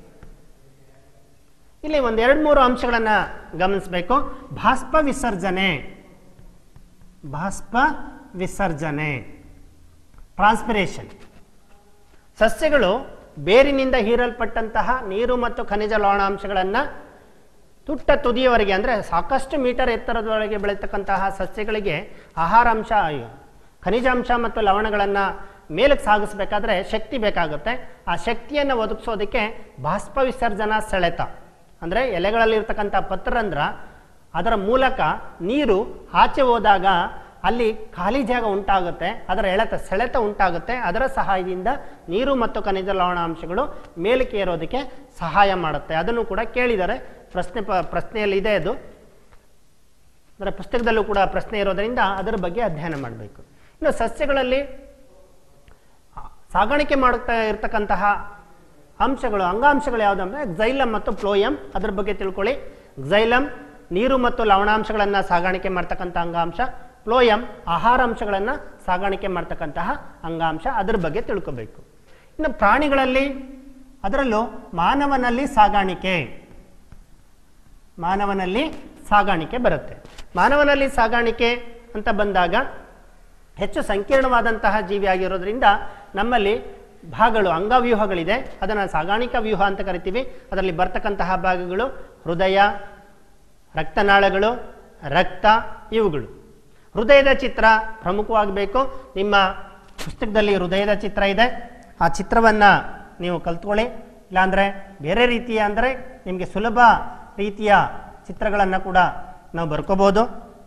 ಇಲ್ಲಿ ಒಂದು ಎರಡು ಮೂರು ಅಂಶಗಳನ್ನು ಗಮನಿಸಬೇಕು ಬಾಷ್ಪ ವಿಸರ್ಜನೆ ಬಾಷ್ಪ ವಿಸರ್ಜನೆ ಟ್ರಾನ್ಸ್ಪಿರೇಷನ್ ಸಸ್ಯಗಳು ಬೇರಿನಿಂದ ಹೀರಲ್ಪಟ್ಟಂತಹ ನೀರು ಮತ್ತು ಖನಿಜ ಲವಣಾಂಶಗಳನ್ನು ತುಟ್ಟ ತುದಿಯವರೆಗೆ ಅಂದರೆ ಸಾಕಷ್ಟು ಮೀಟರ್ ಎತ್ತರದವರೆಗೆ ಬೆಳೀತಕ್ಕಂತಹ ಸಸ್ಯಗಳಿಗೆ ಆಹಾರಾಂಶ ಖನಿಜಾಂಶ ಮತ್ತು ಲವಣಗಳನ್ನು ಮೇಲಕ್ಕೆ ಸಾಗಿಸ್ಬೇಕಾದ್ರೆ ಶಕ್ತಿ ಬೇಕಾಗುತ್ತೆ ಆ ಶಕ್ತಿಯನ್ನು ಒದಗಿಸೋದಕ್ಕೆ ಬಾಷ್ಪ ವಿಸರ್ಜನಾ ಸೆಳೆತ ಅಂದರೆ ಎಲೆಗಳಲ್ಲಿರ್ತಕ್ಕಂಥ ಪತ್ರರಂಧ್ರ ಅದರ ಮೂಲಕ ನೀರು ಆಚೆ ಹೋದಾಗ ಅಲ್ಲಿ ಖಾಲಿ ಜಾಗ ಉಂಟಾಗುತ್ತೆ ಅದರ ಎಳೆತ ಸೆಳೆತ ಉಂಟಾಗುತ್ತೆ ಅದರ ಸಹಾಯದಿಂದ ನೀರು ಮತ್ತು ಖನಿಜ ಲವಣಾಂಶಗಳು ಮೇಲಕ್ಕೆ ಏರೋದಕ್ಕೆ ಸಹಾಯ ಮಾಡುತ್ತೆ ಅದನ್ನು ಕೂಡ ಕೇಳಿದ್ದಾರೆ ಪ್ರಶ್ನೆ ಪ ಪ್ರಶ್ನೆಯಲ್ಲಿ ಇದೆ ಅದು ಅಂದರೆ ಪುಸ್ತಕದಲ್ಲೂ ಕೂಡ ಪ್ರಶ್ನೆ ಇರೋದರಿಂದ ಅದರ ಬಗ್ಗೆ ಅಧ್ಯಯನ ಮಾಡಬೇಕು ಇನ್ನು ಸಸ್ಯಗಳಲ್ಲಿ ಸಾಗಾಣಿಕೆ ಮಾಡುತ್ತಾ ಇರತಕ್ಕಂತಹ ಅಂಶಗಳು ಅಂಗಾಂಶಗಳು ಯಾವುದಂದ್ರೆ ಝೈಲಮ್ ಮತ್ತು ಫ್ಲೋಯಮ್ ಅದ್ರ ಬಗ್ಗೆ ತಿಳ್ಕೊಳ್ಳಿ ಝೈಲಮ್ ನೀರು ಮತ್ತು ಲವಣಾಂಶಗಳನ್ನು ಸಾಗಾಣಿಕೆ ಮಾಡ್ತಕ್ಕಂಥ ಅಂಗಾಂಶ ಫ್ಲೋಯಮ್ ಆಹಾರಾಂಶಗಳನ್ನು ಸಾಗಾಣಿಕೆ ಮಾಡ್ತಕ್ಕಂತಹ ಅಂಗಾಂಶ ಅದ್ರ ಬಗ್ಗೆ ತಿಳ್ಕೋಬೇಕು ಇನ್ನು ಪ್ರಾಣಿಗಳಲ್ಲಿ ಅದರಲ್ಲೂ ಮಾನವನಲ್ಲಿ ಸಾಗಾಣಿಕೆ ಮಾನವನಲ್ಲಿ ಸಾಗಾಣಿಕೆ ಬರುತ್ತೆ ಮಾನವನಲ್ಲಿ ಸಾಗಾಣಿಕೆ ಅಂತ ಬಂದಾಗ ಹೆಚ್ಚು ಸಂಕೀರ್ಣವಾದಂತಹ ಜೀವಿ ಆಗಿರೋದ್ರಿಂದ ನಮ್ಮಲ್ಲಿ ಭಾಗಗಳು ಅಂಗವ್ಯೂಹಗಳಿದೆ ಅದನ್ನು ಸಾಗಾಣಿಕಾ ವ್ಯೂಹ ಅಂತ ಕರಿತೀವಿ ಅದರಲ್ಲಿ ಬರ್ತಕ್ಕಂತಹ ಭಾಗಗಳು ಹೃದಯ ರಕ್ತನಾಳಗಳು ರಕ್ತ ಇವುಗಳು ಹೃದಯದ ಚಿತ್ರ ಪ್ರಮುಖವಾಗಬೇಕು ನಿಮ್ಮ ಪುಸ್ತಕದಲ್ಲಿ ಹೃದಯದ ಚಿತ್ರ ಇದೆ ಆ ಚಿತ್ರವನ್ನು ನೀವು ಕಲ್ತ್ಕೊಳ್ಳಿ ಇಲ್ಲಾಂದರೆ ಬೇರೆ ರೀತಿಯ ಅಂದರೆ ನಿಮಗೆ ಸುಲಭ ರೀತಿಯ ಚಿತ್ರಗಳನ್ನು ಕೂಡ ನಾವು ಬರ್ಕೋಬೋದು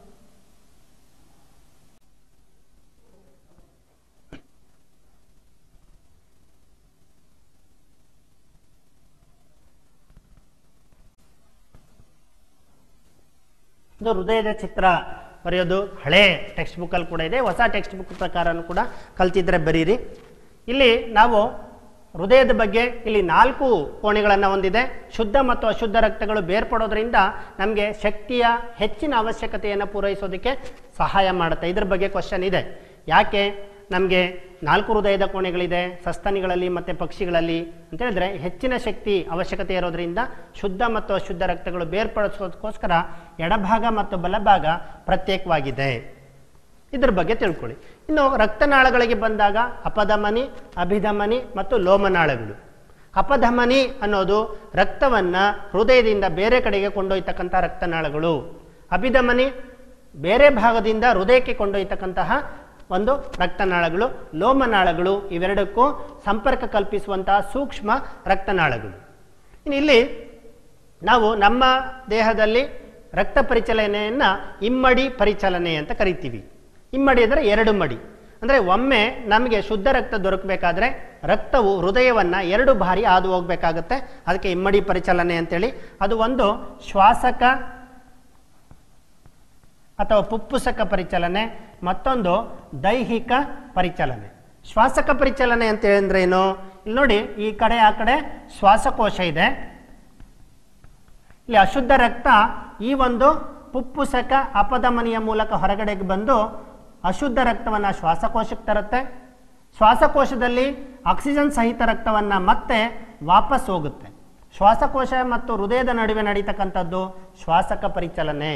ಇದು ಹೃದಯದ ಚಿತ್ರ ಬರೆಯೋದು ಹಳೆ ಟೆಕ್ಸ್ಟ್ ಬುಕ್ಕಲ್ಲಿ ಕೂಡ ಇದೆ ಹೊಸ ಟೆಕ್ಸ್ಟ್ ಬುಕ್ ಪ್ರಕಾರನೂ ಕೂಡ ಕಲ್ತಿದ್ರೆ ಬರೀರಿ ಇಲ್ಲಿ ನಾವು ಹೃದಯದ ಬಗ್ಗೆ ಇಲ್ಲಿ ನಾಲ್ಕು ಕೋಣೆಗಳನ್ನು ಹೊಂದಿದೆ ಶುದ್ಧ ಮತ್ತು ಅಶುದ್ಧ ರಕ್ತಗಳು ಬೇರ್ಪಡೋದ್ರಿಂದ ನಮಗೆ ಶಕ್ತಿಯ ಹೆಚ್ಚಿನ ಅವಶ್ಯಕತೆಯನ್ನು ಪೂರೈಸೋದಕ್ಕೆ ಸಹಾಯ ಮಾಡುತ್ತೆ ಇದ್ರ ಬಗ್ಗೆ ಕ್ವಶನ್ ಇದೆ ಯಾಕೆ ನಮಗೆ ನಾಲ್ಕು ಹೃದಯದ ಕೋಣೆಗಳಿದೆ ಸಸ್ತನಿಗಳಲ್ಲಿ ಮತ್ತು ಪಕ್ಷಿಗಳಲ್ಲಿ ಅಂತ ಹೇಳಿದ್ರೆ ಹೆಚ್ಚಿನ ಶಕ್ತಿ ಅವಶ್ಯಕತೆ ಇರೋದ್ರಿಂದ ಶುದ್ಧ ಮತ್ತು ಅಶುದ್ಧ ರಕ್ತಗಳು ಬೇರ್ಪಡಿಸೋದಕ್ಕೋಸ್ಕರ ಎಡಭಾಗ ಮತ್ತು ಬಲಭಾಗ ಪ್ರತ್ಯೇಕವಾಗಿದೆ ಇದ್ರ ಬಗ್ಗೆ ತಿಳ್ಕೊಳ್ಳಿ ಇನ್ನು ರಕ್ತನಾಳಗಳಿಗೆ ಬಂದಾಗ ಅಪಧಮನಿ ಅಭಿಧಮನಿ ಮತ್ತು ಲೋಮನಾಳಗಳು ಅಪಧಮನಿ ಅನ್ನೋದು ರಕ್ತವನ್ನು ಹೃದಯದಿಂದ ಬೇರೆ ಕಡೆಗೆ ಕೊಂಡೊಯ್ತಕ್ಕಂಥ ರಕ್ತನಾಳಗಳು ಅಭಿಧಮನಿ ಬೇರೆ ಭಾಗದಿಂದ ಹೃದಯಕ್ಕೆ ಕೊಂಡೊಯ್ತಕ್ಕಂತಹ ಒಂದು ರಕ್ತನಾಳಗಳು ಲೋಮನಾಳಗಳು ಇವೆರಡಕ್ಕೂ ಸಂಪರ್ಕ ಕಲ್ಪಿಸುವಂತಹ ಸೂಕ್ಷ್ಮ ರಕ್ತನಾಳಗಳು ಇನ್ನು ಇಲ್ಲಿ ನಾವು ನಮ್ಮ ದೇಹದಲ್ಲಿ ರಕ್ತ ಪರಿಚಲನೆಯನ್ನು ಇಮ್ಮಡಿ ಪರಿಚಲನೆ ಅಂತ ಕರಿತೀವಿ ಇಮ್ಮಡಿ ಅಂದರೆ ಎರಡು ಮಡಿ ಅಂದರೆ ಒಮ್ಮೆ ನಮಗೆ ಶುದ್ಧ ರಕ್ತ ದೊರಕಬೇಕಾದ್ರೆ ರಕ್ತವು ಹೃದಯವನ್ನು ಎರಡು ಬಾರಿ ಹಾದು ಹೋಗಬೇಕಾಗುತ್ತೆ ಅದಕ್ಕೆ ಇಮ್ಮಡಿ ಪರಿಚಲನೆ ಅಂತೇಳಿ ಅದು ಒಂದು ಶ್ವಾಸಕ ಅಥವಾ ಪುಪ್ಪುಸಕ ಪರಿಚಲನೆ ಮತ್ತೊಂದು ದೈಹಿಕ ಪರಿಚಲನೆ ಶ್ವಾಸಕ ಪರಿಚಲನೆ ಅಂತ ಹೇಳಿದ್ರೆ ಏನು ಇಲ್ಲಿ ನೋಡಿ ಈ ಕಡೆ ಆ ಕಡೆ ಶ್ವಾಸಕೋಶ ಇದೆ ಇಲ್ಲಿ ಅಶುದ್ಧ ರಕ್ತ ಈ ಒಂದು ಪುಪ್ಪುಸಕ ಅಪಧಮನಿಯ ಮೂಲಕ ಹೊರಗಡೆಗೆ ಬಂದು ಅಶುದ್ಧ ರಕ್ತವನ್ನು ಶ್ವಾಸಕೋಶಕ್ಕೆ ತರುತ್ತೆ ಶ್ವಾಸಕೋಶದಲ್ಲಿ ಆಕ್ಸಿಜನ್ ಸಹಿತ ರಕ್ತವನ್ನು ಮತ್ತೆ ವಾಪಸ್ ಹೋಗುತ್ತೆ ಶ್ವಾಸಕೋಶ ಮತ್ತು ಹೃದಯದ ನಡುವೆ ನಡೀತಕ್ಕಂಥದ್ದು ಶ್ವಾಸಕ ಪರಿಚಲನೆ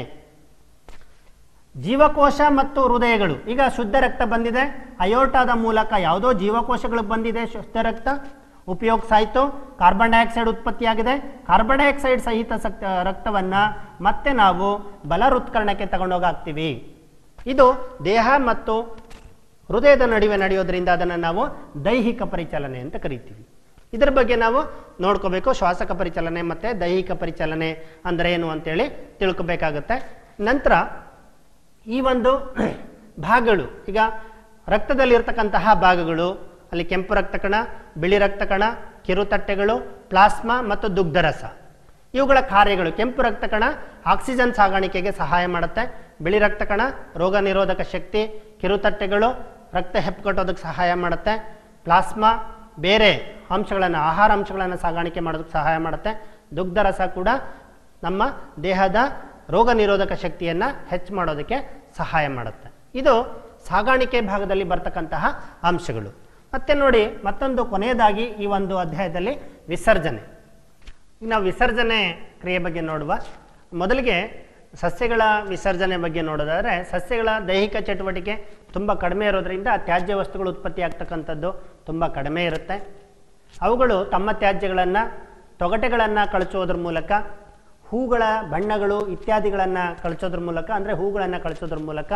ಜೀವಕೋಶ ಮತ್ತು ಹೃದಯಗಳು ಈಗ ಶುದ್ಧ ರಕ್ತ ಬಂದಿದೆ ಅಯೋಟಾದ ಮೂಲಕ ಯಾವುದೋ ಜೀವಕೋಶಗಳು ಬಂದಿದೆ ಶುದ್ಧ ರಕ್ತ ಉಪಯೋಗಿಸಾಯಿತು ಕಾರ್ಬನ್ ಡೈಆಕ್ಸೈಡ್ ಉತ್ಪತ್ತಿಯಾಗಿದೆ ಕಾರ್ಬನ್ ಡೈಆಕ್ಸೈಡ್ ಸಹಿತ ಸಕ್ತ ರಕ್ತವನ್ನು ಮತ್ತೆ ನಾವು ಬಲ ಹೃತ್ಕರಣಕ್ಕೆ ತಗೊಂಡೋಗಾಗ್ತೀವಿ ಇದು ದೇಹ ಮತ್ತು ಹೃದಯದ ನಡುವೆ ನಡೆಯೋದ್ರಿಂದ ಅದನ್ನು ನಾವು ದೈಹಿಕ ಪರಿಚಲನೆ ಅಂತ ಕರಿತೀವಿ ಇದರ ಬಗ್ಗೆ ನಾವು ನೋಡ್ಕೋಬೇಕು ಶ್ವಾಸಕ ಪರಿಚಲನೆ ಮತ್ತು ದೈಹಿಕ ಪರಿಚಲನೆ ಅಂದರೆ ಏನು ಅಂತೇಳಿ ತಿಳ್ಕೊಬೇಕಾಗತ್ತೆ ನಂತರ ಈ ಒಂದು ಭಾಗಗಳು ಈಗ ರಕ್ತದಲ್ಲಿರ್ತಕ್ಕಂತಹ ಭಾಗಗಳು ಅಲ್ಲಿ ಕೆಂಪು ರಕ್ತಕಣ ಬಿಳಿ ರಕ್ತಕಣ ಕಿರುತಟ್ಟೆಗಳು ಪ್ಲಾಸ್ಮಾ ಮತ್ತು ದುಗ್ಧರಸ ಇವುಗಳ ಕಾರ್ಯಗಳು ಕೆಂಪು ರಕ್ತಕಣ ಆಕ್ಸಿಜನ್ ಸಾಗಾಣಿಕೆಗೆ ಸಹಾಯ ಮಾಡುತ್ತೆ ಬಿಳಿ ರಕ್ತಕಣ ರೋಗ ನಿರೋಧಕ ಶಕ್ತಿ ಕಿರುತಟ್ಟೆಗಳು ರಕ್ತ ಹೆಪ್ಪುಗಟ್ಟೋದಕ್ಕೆ ಸಹಾಯ ಮಾಡುತ್ತೆ ಪ್ಲಾಸ್ಮಾ ಬೇರೆ ಅಂಶಗಳನ್ನು ಆಹಾರ ಅಂಶಗಳನ್ನು ಸಾಗಾಣಿಕೆ ಮಾಡೋದಕ್ಕೆ ಸಹಾಯ ಮಾಡುತ್ತೆ ದುಗ್ಧರಸ ಕೂಡ ನಮ್ಮ ದೇಹದ ರೋಗ ನಿರೋಧಕ ಶಕ್ತಿಯನ್ನು ಹೆಚ್ಚು ಮಾಡೋದಕ್ಕೆ ಸಹಾಯ ಮಾಡುತ್ತೆ ಇದು ಸಾಗಾಣಿಕೆ ಭಾಗದಲ್ಲಿ ಬರ್ತಕ್ಕಂತಹ ಅಂಶಗಳು ಮತ್ತೆ ನೋಡಿ ಮತ್ತೊಂದು ಕೊನೆಯದಾಗಿ ಈ ಒಂದು ಅಧ್ಯಾಯದಲ್ಲಿ ವಿಸರ್ಜನೆ ಈಗ ನಾವು ವಿಸರ್ಜನೆ ಕ್ರಿಯೆ ಬಗ್ಗೆ ನೋಡುವ ಮೊದಲಿಗೆ ಸಸ್ಯಗಳ ವಿಸರ್ಜನೆ ಬಗ್ಗೆ ನೋಡೋದಾದರೆ ಸಸ್ಯಗಳ ದೈಹಿಕ ಚಟುವಟಿಕೆ ತುಂಬ ಕಡಿಮೆ ಇರೋದ್ರಿಂದ ತ್ಯಾಜ್ಯ ವಸ್ತುಗಳು ಉತ್ಪತ್ತಿ ಆಗ್ತಕ್ಕಂಥದ್ದು ತುಂಬ ಕಡಿಮೆ ಇರುತ್ತೆ ಅವುಗಳು ತಮ್ಮ ತ್ಯಾಜ್ಯಗಳನ್ನು ತೊಗಟೆಗಳನ್ನು ಕಳಚೋದ್ರ ಮೂಲಕ ಹೂಗಳ ಬಣ್ಣಗಳು ಇತ್ಯಾದಿಗಳನ್ನು ಕಳಚೋದ್ರ ಮೂಲಕ ಅಂದರೆ ಹೂಗಳನ್ನು ಕಳಚೋದ್ರ ಮೂಲಕ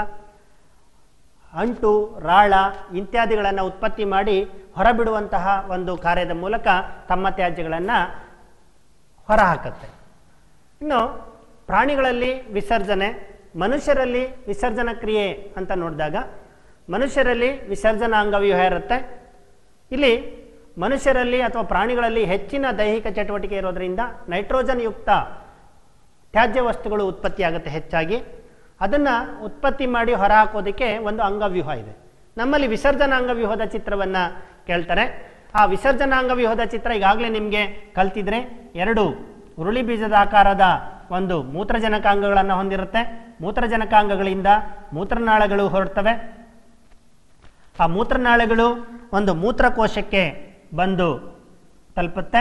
ಅಂಟು ರಾಳ ಇತ್ಯಾದಿಗಳನ್ನು ಉತ್ಪತ್ತಿ ಮಾಡಿ ಹೊರಬಿಡುವಂತಹ ಒಂದು ಕಾರ್ಯದ ಮೂಲಕ ತಮ್ಮ ತ್ಯಾಜ್ಯಗಳನ್ನು ಹೊರಹಾಕತ್ತೆ ಇನ್ನು ಪ್ರಾಣಿಗಳಲ್ಲಿ ವಿಸರ್ಜನೆ ಮನುಷ್ಯರಲ್ಲಿ ವಿಸರ್ಜನಾ ಕ್ರಿಯೆ ಅಂತ ನೋಡಿದಾಗ ಮನುಷ್ಯರಲ್ಲಿ ವಿಸರ್ಜನಾ ಅಂಗವ್ಯೂಹ ಇರುತ್ತೆ ಇಲ್ಲಿ ಮನುಷ್ಯರಲ್ಲಿ ಅಥವಾ ಪ್ರಾಣಿಗಳಲ್ಲಿ ಹೆಚ್ಚಿನ ದೈಹಿಕ ಚಟುವಟಿಕೆ ಇರೋದರಿಂದ ನೈಟ್ರೋಜನ್ ಯುಕ್ತ ತ್ಯಾಜ್ಯ ವಸ್ತುಗಳು ಉತ್ಪತ್ತಿಯಾಗುತ್ತೆ ಹೆಚ್ಚಾಗಿ ಅದನ್ನು ಉತ್ಪತ್ತಿ ಮಾಡಿ ಹೊರಹಾಕೋದಕ್ಕೆ ಒಂದು ಅಂಗವ್ಯೂಹ ಇದೆ ನಮ್ಮಲ್ಲಿ ವಿಸರ್ಜನಾ ಅಂಗವ್ಯೂಹದ ಚಿತ್ರವನ್ನು ಕೇಳ್ತಾರೆ ಆ ವಿಸರ್ಜನಾ ಅಂಗವ್ಯೂಹದ ಚಿತ್ರ ಈಗಾಗಲೇ ನಿಮಗೆ ಕಲ್ತಿದ್ರೆ ಎರಡು ಉರುಳಿ ಬೀಜದ ಆಕಾರದ ಒಂದು ಮೂತ್ರಜನಕಾಂಗಗಳನ್ನು ಹೊಂದಿರುತ್ತೆ ಮೂತ್ರಜನಕಾಂಗಗಳಿಂದ ಮೂತ್ರನಾಳಗಳು ಹೊರಡ್ತವೆ ಆ ಮೂತ್ರನಾಳಗಳು ಒಂದು ಮೂತ್ರಕೋಶಕ್ಕೆ ಬಂದು ತಲುಪುತ್ತೆ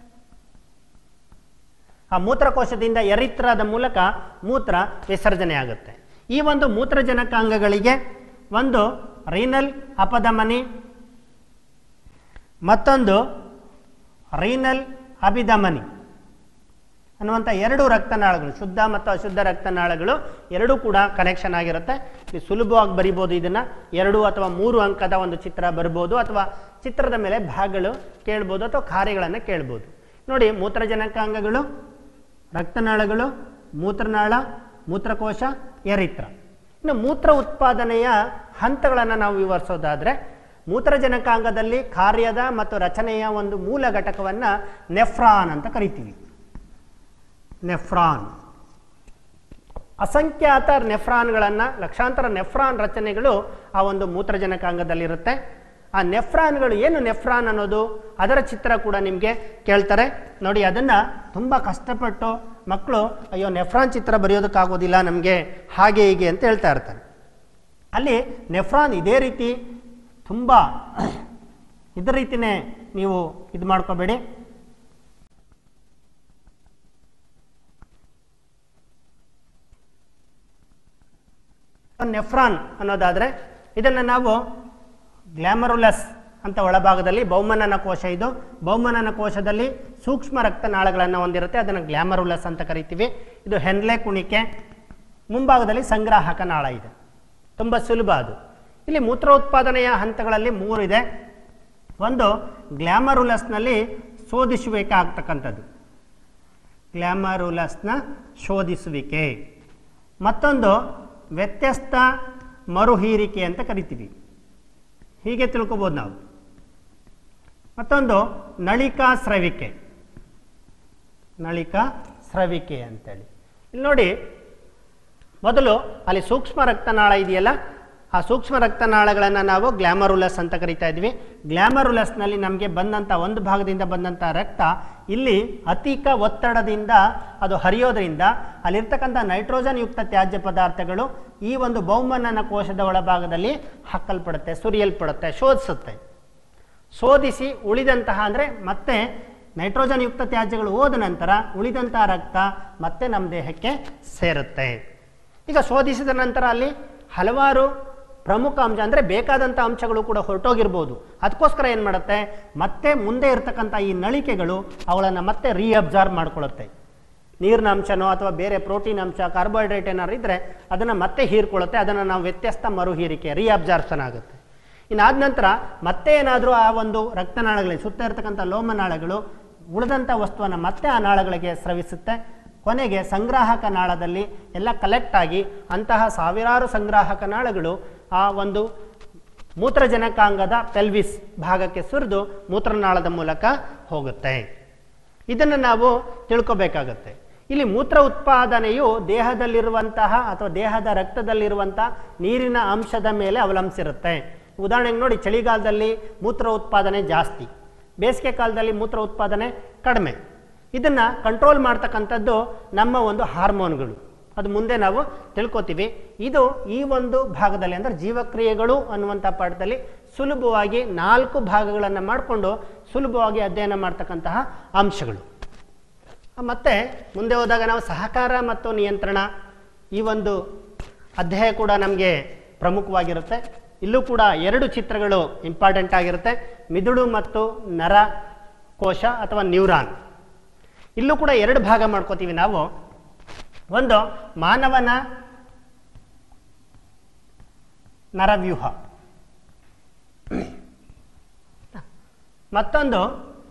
ಆ ಮೂತ್ರಕೋಶದಿಂದ ಎರಿತ್ರದ ಮೂಲಕ ಮೂತ್ರ ವಿಸರ್ಜನೆ ಆಗುತ್ತೆ ಈ ಒಂದು ಮೂತ್ರಜನಕಾಂಗಗಳಿಗೆ ಒಂದು ರೈನಲ್ ಅಪಧಮನಿ ಮತ್ತೊಂದು ರೈನಲ್ ಅಭಿಧಮನಿ ಅನ್ನುವಂಥ ಎರಡು ರಕ್ತನಾಳಗಳು ಶುದ್ಧ ಮತ್ತು ಅಶುದ್ಧ ರಕ್ತನಾಳಗಳು ಎರಡೂ ಕೂಡ ಕನೆಕ್ಷನ್ ಆಗಿರುತ್ತೆ ನೀವು ಸುಲಭವಾಗಿ ಬರಿಬೋದು ಇದನ್ನು ಎರಡು ಅಥವಾ ಮೂರು ಅಂಕದ ಒಂದು ಚಿತ್ರ ಬರ್ಬೋದು ಅಥವಾ ಚಿತ್ರದ ಮೇಲೆ ಭಾಗಗಳು ಕೇಳ್ಬೋದು ಅಥವಾ ಕಾರ್ಯಗಳನ್ನು ಕೇಳ್ಬೋದು ನೋಡಿ ಮೂತ್ರಜನಕಾಂಗಗಳು ರಕ್ತನಾಳಗಳು ಮೂತ್ರನಾಳ ಮೂತ್ರಕೋಶ ಎರಿತ್ರ ಇನ್ನು ಮೂತ್ರ ಉತ್ಪಾದನೆಯ ಹಂತಗಳನ್ನು ನಾವು ವಿವರಿಸೋದಾದರೆ ಮೂತ್ರಜನಕಾಂಗದಲ್ಲಿ ಕಾರ್ಯದ ಮತ್ತು ರಚನೆಯ ಒಂದು ಮೂಲ ಘಟಕವನ್ನು ನೆಫ್ರಾನ್ ಅಂತ ಕರಿತೀವಿ ನೆಫ್ರಾನ್ ಅಸಂಖ್ಯಾತ ನೆಫ್ರಾನ್ಗಳನ್ನು ಲಕ್ಷಾಂತರ ನೆಫ್ರಾನ್ ರಚನೆಗಳು ಆ ಒಂದು ಮೂತ್ರಜನಕಾಂಗದಲ್ಲಿರುತ್ತೆ ಆ ನೆಫ್ರಾನ್ಗಳು ಏನು ನೆಫ್ರಾನ್ ಅನ್ನೋದು ಅದರ ಚಿತ್ರ ಕೂಡ ನಿಮಗೆ ಕೇಳ್ತಾರೆ ನೋಡಿ ಅದನ್ನು ತುಂಬ ಕಷ್ಟಪಟ್ಟು ಮಕ್ಕಳು ಅಯ್ಯೋ ನೆಫ್ರಾನ್ ಚಿತ್ರ ಬರೆಯೋದಕ್ಕಾಗೋದಿಲ್ಲ ನಮಗೆ ಹಾಗೆ ಹೀಗೆ ಅಂತ ಹೇಳ್ತಾ ಇರ್ತಾರೆ ಅಲ್ಲಿ ನೆಫ್ರಾನ್ ಇದೇ ರೀತಿ ತುಂಬ ಇದೇ ರೀತಿಯೇ ನೀವು ಇದು ಮಾಡ್ಕೋಬೇಡಿ ನೆಫ್ರಾನ್ ಅನ್ನೋದಾದರೆ ಇದನ್ನು ನಾವು ಗ್ಲ್ಯಾಮರುಲಸ್ ಅಂತ ಒಳಭಾಗದಲ್ಲಿ ಬಹುಮನನ ಕೋಶ ಇದು ಬಹುಮನನ ಕೋಶದಲ್ಲಿ ಸೂಕ್ಷ್ಮ ರಕ್ತನಾಳಗಳನ್ನು ಹೊಂದಿರುತ್ತೆ ಅದನ್ನು ಗ್ಲ್ಯಾಮರುಲಸ್ ಅಂತ ಕರಿತೀವಿ ಇದು ಹೆನ್ಲೆ ಕುಣಿಕೆ ಮುಂಭಾಗದಲ್ಲಿ ಸಂಗ್ರಾಹಕ ನಾಳ ಇದೆ ತುಂಬ ಸುಲಭ ಅದು ಇಲ್ಲಿ ಮೂತ್ರೋತ್ಪಾದನೆಯ ಹಂತಗಳಲ್ಲಿ ಮೂರಿದೆ ಒಂದು ಗ್ಲ್ಯಾಮರುಲಸ್ನಲ್ಲಿ ಶೋಧಿಸುವಿಕೆ ಆಗ್ತಕ್ಕಂಥದ್ದು ಗ್ಲ್ಯಾಮರುಲಸ್ನ ಶೋಧಿಸುವಿಕೆ ಮತ್ತೊಂದು ವ್ಯತ್ಯಸ್ತ ಮರುಹೀರಿಕೆ ಅಂತ ಕರಿತೀವಿ ಹೀಗೆ ತಿಳ್ಕೊಬೋದು ನಾವು ಮತ್ತೊಂದು ನಳಿಕಾ ಸ್ರವಿಕೆ ನಳಿಕಾ ಸ್ರವಿಕೆ ಅಂತೇಳಿ ಇಲ್ಲಿ ನೋಡಿ ಮೊದಲು ಅಲ್ಲಿ ಸೂಕ್ಷ್ಮ ರಕ್ತನಾಳ ಇದೆಯಲ್ಲ ಆ ಸೂಕ್ಷ್ಮ ರಕ್ತನಾಳಗಳನ್ನು ನಾವು ಗ್ಲ್ಯಾಮರುಲಸ್ ಅಂತ ಕರಿತಾ ಇದ್ವಿ ಗ್ಲ್ಯಾಮರುಲಸ್ನಲ್ಲಿ ನಮಗೆ ಬಂದಂಥ ಒಂದು ಭಾಗದಿಂದ ಬಂದಂಥ ರಕ್ತ ಇಲ್ಲಿ ಅಧಿಕ ಒತ್ತಡದಿಂದ ಅದು ಹರಿಯೋದ್ರಿಂದ ಅಲ್ಲಿರ್ತಕ್ಕಂಥ ನೈಟ್ರೋಜನ್ ಯುಕ್ತ ತ್ಯಾಜ್ಯ ಪದಾರ್ಥಗಳು ಈ ಒಂದು ಬಹುಮನನ ಕೋಶದ ಒಳಭಾಗದಲ್ಲಿ ಹಾಕಲ್ಪಡುತ್ತೆ ಸುರಿಯಲ್ಪಡುತ್ತೆ ಶೋಧಿಸುತ್ತೆ ಶೋಧಿಸಿ ಉಳಿದಂತಹ ಅಂದರೆ ಮತ್ತೆ ನೈಟ್ರೋಜನ್ ಯುಕ್ತ ತ್ಯಾಜ್ಯಗಳು ಹೋದ ನಂತರ ಉಳಿದಂತಹ ರಕ್ತ ಮತ್ತೆ ನಮ್ಮ ದೇಹಕ್ಕೆ ಸೇರುತ್ತೆ ಈಗ ಶೋಧಿಸಿದ ನಂತರ ಅಲ್ಲಿ ಹಲವಾರು ಪ್ರಮುಖ ಅಂಶ ಅಂದರೆ ಬೇಕಾದಂಥ ಅಂಶಗಳು ಕೂಡ ಹೊರಟೋಗಿರ್ಬೋದು ಅದಕ್ಕೋಸ್ಕರ ಏನು ಮಾಡುತ್ತೆ ಮತ್ತೆ ಮುಂದೆ ಇರ್ತಕ್ಕಂಥ ಈ ನಳಿಕೆಗಳು ಅವುಗಳನ್ನು ಮತ್ತೆ ರೀಅಬ್ಸಾರ್ವ್ ಮಾಡ್ಕೊಳ್ಳುತ್ತೆ ನೀರಿನ ಅಂಶನೋ ಅಥವಾ ಬೇರೆ ಪ್ರೋಟೀನ್ ಅಂಶ ಕಾರ್ಬೋಹೈಡ್ರೇಟ್ ಏನಾದ್ರು ಇದ್ದರೆ ಅದನ್ನು ಮತ್ತೆ ಹೀರ್ಕೊಳ್ಳುತ್ತೆ ಅದನ್ನು ನಾವು ವ್ಯತ್ಯಸ್ತ ಮರುಹೀರಿಕೆ ರೀಅಬ್ಸಾರ್ಪ್ಷನ್ ಆಗುತ್ತೆ ಇನ್ನಾದ ನಂತರ ಮತ್ತೆ ಏನಾದರೂ ಆ ಒಂದು ರಕ್ತನಾಳಗಳಿಗೆ ಸುತ್ತ ಇರತಕ್ಕಂಥ ಲೋಮನಾಳಗಳು ಉಳಿದಂಥ ವಸ್ತುವನ್ನು ಮತ್ತೆ ಆ ನಾಳಗಳಿಗೆ ಸ್ರವಿಸುತ್ತೆ ಕೊನೆಗೆ ಸಂಗ್ರಾಹಕ ನಾಳದಲ್ಲಿ ಎಲ್ಲ ಕಲೆಕ್ಟ್ ಆಗಿ ಅಂತಹ ಸಾವಿರಾರು ಸಂಗ್ರಾಹಕ ನಾಳಗಳು ಆ ಒಂದು ಮೂತ್ರಜನಕಾಂಗದ ಪೆಲ್ವಿಸ್ ಭಾಗಕ್ಕೆ ಸುರಿದು ಮೂತ್ರನಾಳದ ಮೂಲಕ ಹೋಗುತ್ತೆ ಇದನ್ನು ನಾವು ತಿಳ್ಕೊಬೇಕಾಗತ್ತೆ ಇಲ್ಲಿ ಮೂತ್ರ ಉತ್ಪಾದನೆಯು ದೇಹದಲ್ಲಿರುವಂತಹ ಅಥವಾ ದೇಹದ ರಕ್ತದಲ್ಲಿರುವಂತಹ ನೀರಿನ ಅಂಶದ ಮೇಲೆ ಅವಲಂಬಿಸಿರುತ್ತೆ ಉದಾಹರಣೆಗೆ ನೋಡಿ ಚಳಿಗಾಲದಲ್ಲಿ ಮೂತ್ರ ಉತ್ಪಾದನೆ ಜಾಸ್ತಿ ಬೇಸಿಗೆ ಕಾಲದಲ್ಲಿ ಮೂತ್ರ ಉತ್ಪಾದನೆ ಕಡಿಮೆ ಇದನ್ನು ಕಂಟ್ರೋಲ್ ಮಾಡ್ತಕ್ಕಂಥದ್ದು ನಮ್ಮ ಒಂದು ಹಾರ್ಮೋನ್ಗಳು ಅದು ಮುಂದೆ ನಾವು ತಿಳ್ಕೊತೀವಿ ಇದು ಈ ಒಂದು ಭಾಗದಲ್ಲಿ ಅಂದರೆ ಜೀವಕ್ರಿಯೆಗಳು ಅನ್ನುವಂಥ ಪಾಠದಲ್ಲಿ ಸುಲಭವಾಗಿ ನಾಲ್ಕು ಭಾಗಗಳನ್ನು ಮಾಡಿಕೊಂಡು ಸುಲಭವಾಗಿ ಅಧ್ಯಯನ ಮಾಡ್ತಕ್ಕಂತಹ ಅಂಶಗಳು ಮತ್ತು ಮುಂದೆ ಹೋದಾಗ ನಾವು ಸಹಕಾರ ಮತ್ತು ನಿಯಂತ್ರಣ ಈ ಒಂದು ಅಧ್ಯಾಯ ಕೂಡ ನಮಗೆ ಪ್ರಮುಖವಾಗಿರುತ್ತೆ ಇಲ್ಲೂ ಕೂಡ ಎರಡು ಚಿತ್ರಗಳು ಇಂಪಾರ್ಟೆಂಟ್ ಆಗಿರುತ್ತೆ ಮಿದುಳು ಮತ್ತು ನರ ಕೋಶ ಅಥವಾ ನ್ಯೂರಾನ್ ಇಲ್ಲೂ ಕೂಡ ಎರಡು ಭಾಗ ಮಾಡ್ಕೋತೀವಿ ನಾವು ಒಂದು ಮಾನವನ ನರವ್ಯೂಹ ಮತ್ತೊಂದು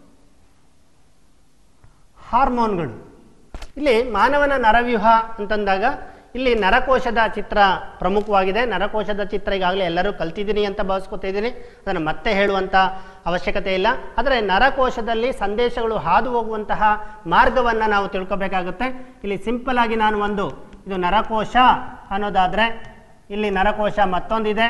ಹಾರ್ಮೋನ್ಗಳು ಇಲ್ಲಿ ಮಾನವನ ನರವ್ಯೂಹ ಅಂತಂದಾಗ ಇಲ್ಲಿ ನರಕೋಶದ ಚಿತ್ರ ಪ್ರಮುಖವಾಗಿದೆ ನರಕೋಶದ ಚಿತ್ರ ಈಗಾಗಲೇ ಎಲ್ಲರೂ ಕಲ್ತಿದ್ದೀನಿ ಅಂತ ಭಾವಿಸ್ಕೊತಾ ಇದ್ದೀನಿ ಅದನ್ನು ಮತ್ತೆ ಹೇಳುವಂಥ ಅವಶ್ಯಕತೆ ಇಲ್ಲ ಆದರೆ ನರಕೋಶದಲ್ಲಿ ಸಂದೇಶಗಳು ಹಾದು ಹೋಗುವಂತಹ ಮಾರ್ಗವನ್ನು ನಾವು ತಿಳ್ಕೊಬೇಕಾಗುತ್ತೆ ಇಲ್ಲಿ ಸಿಂಪಲ್ ಆಗಿ ನಾನು ಒಂದು ಇದು ನರಕೋಶ ಅನ್ನೋದಾದರೆ ಇಲ್ಲಿ ನರಕೋಶ ಮತ್ತೊಂದಿದೆ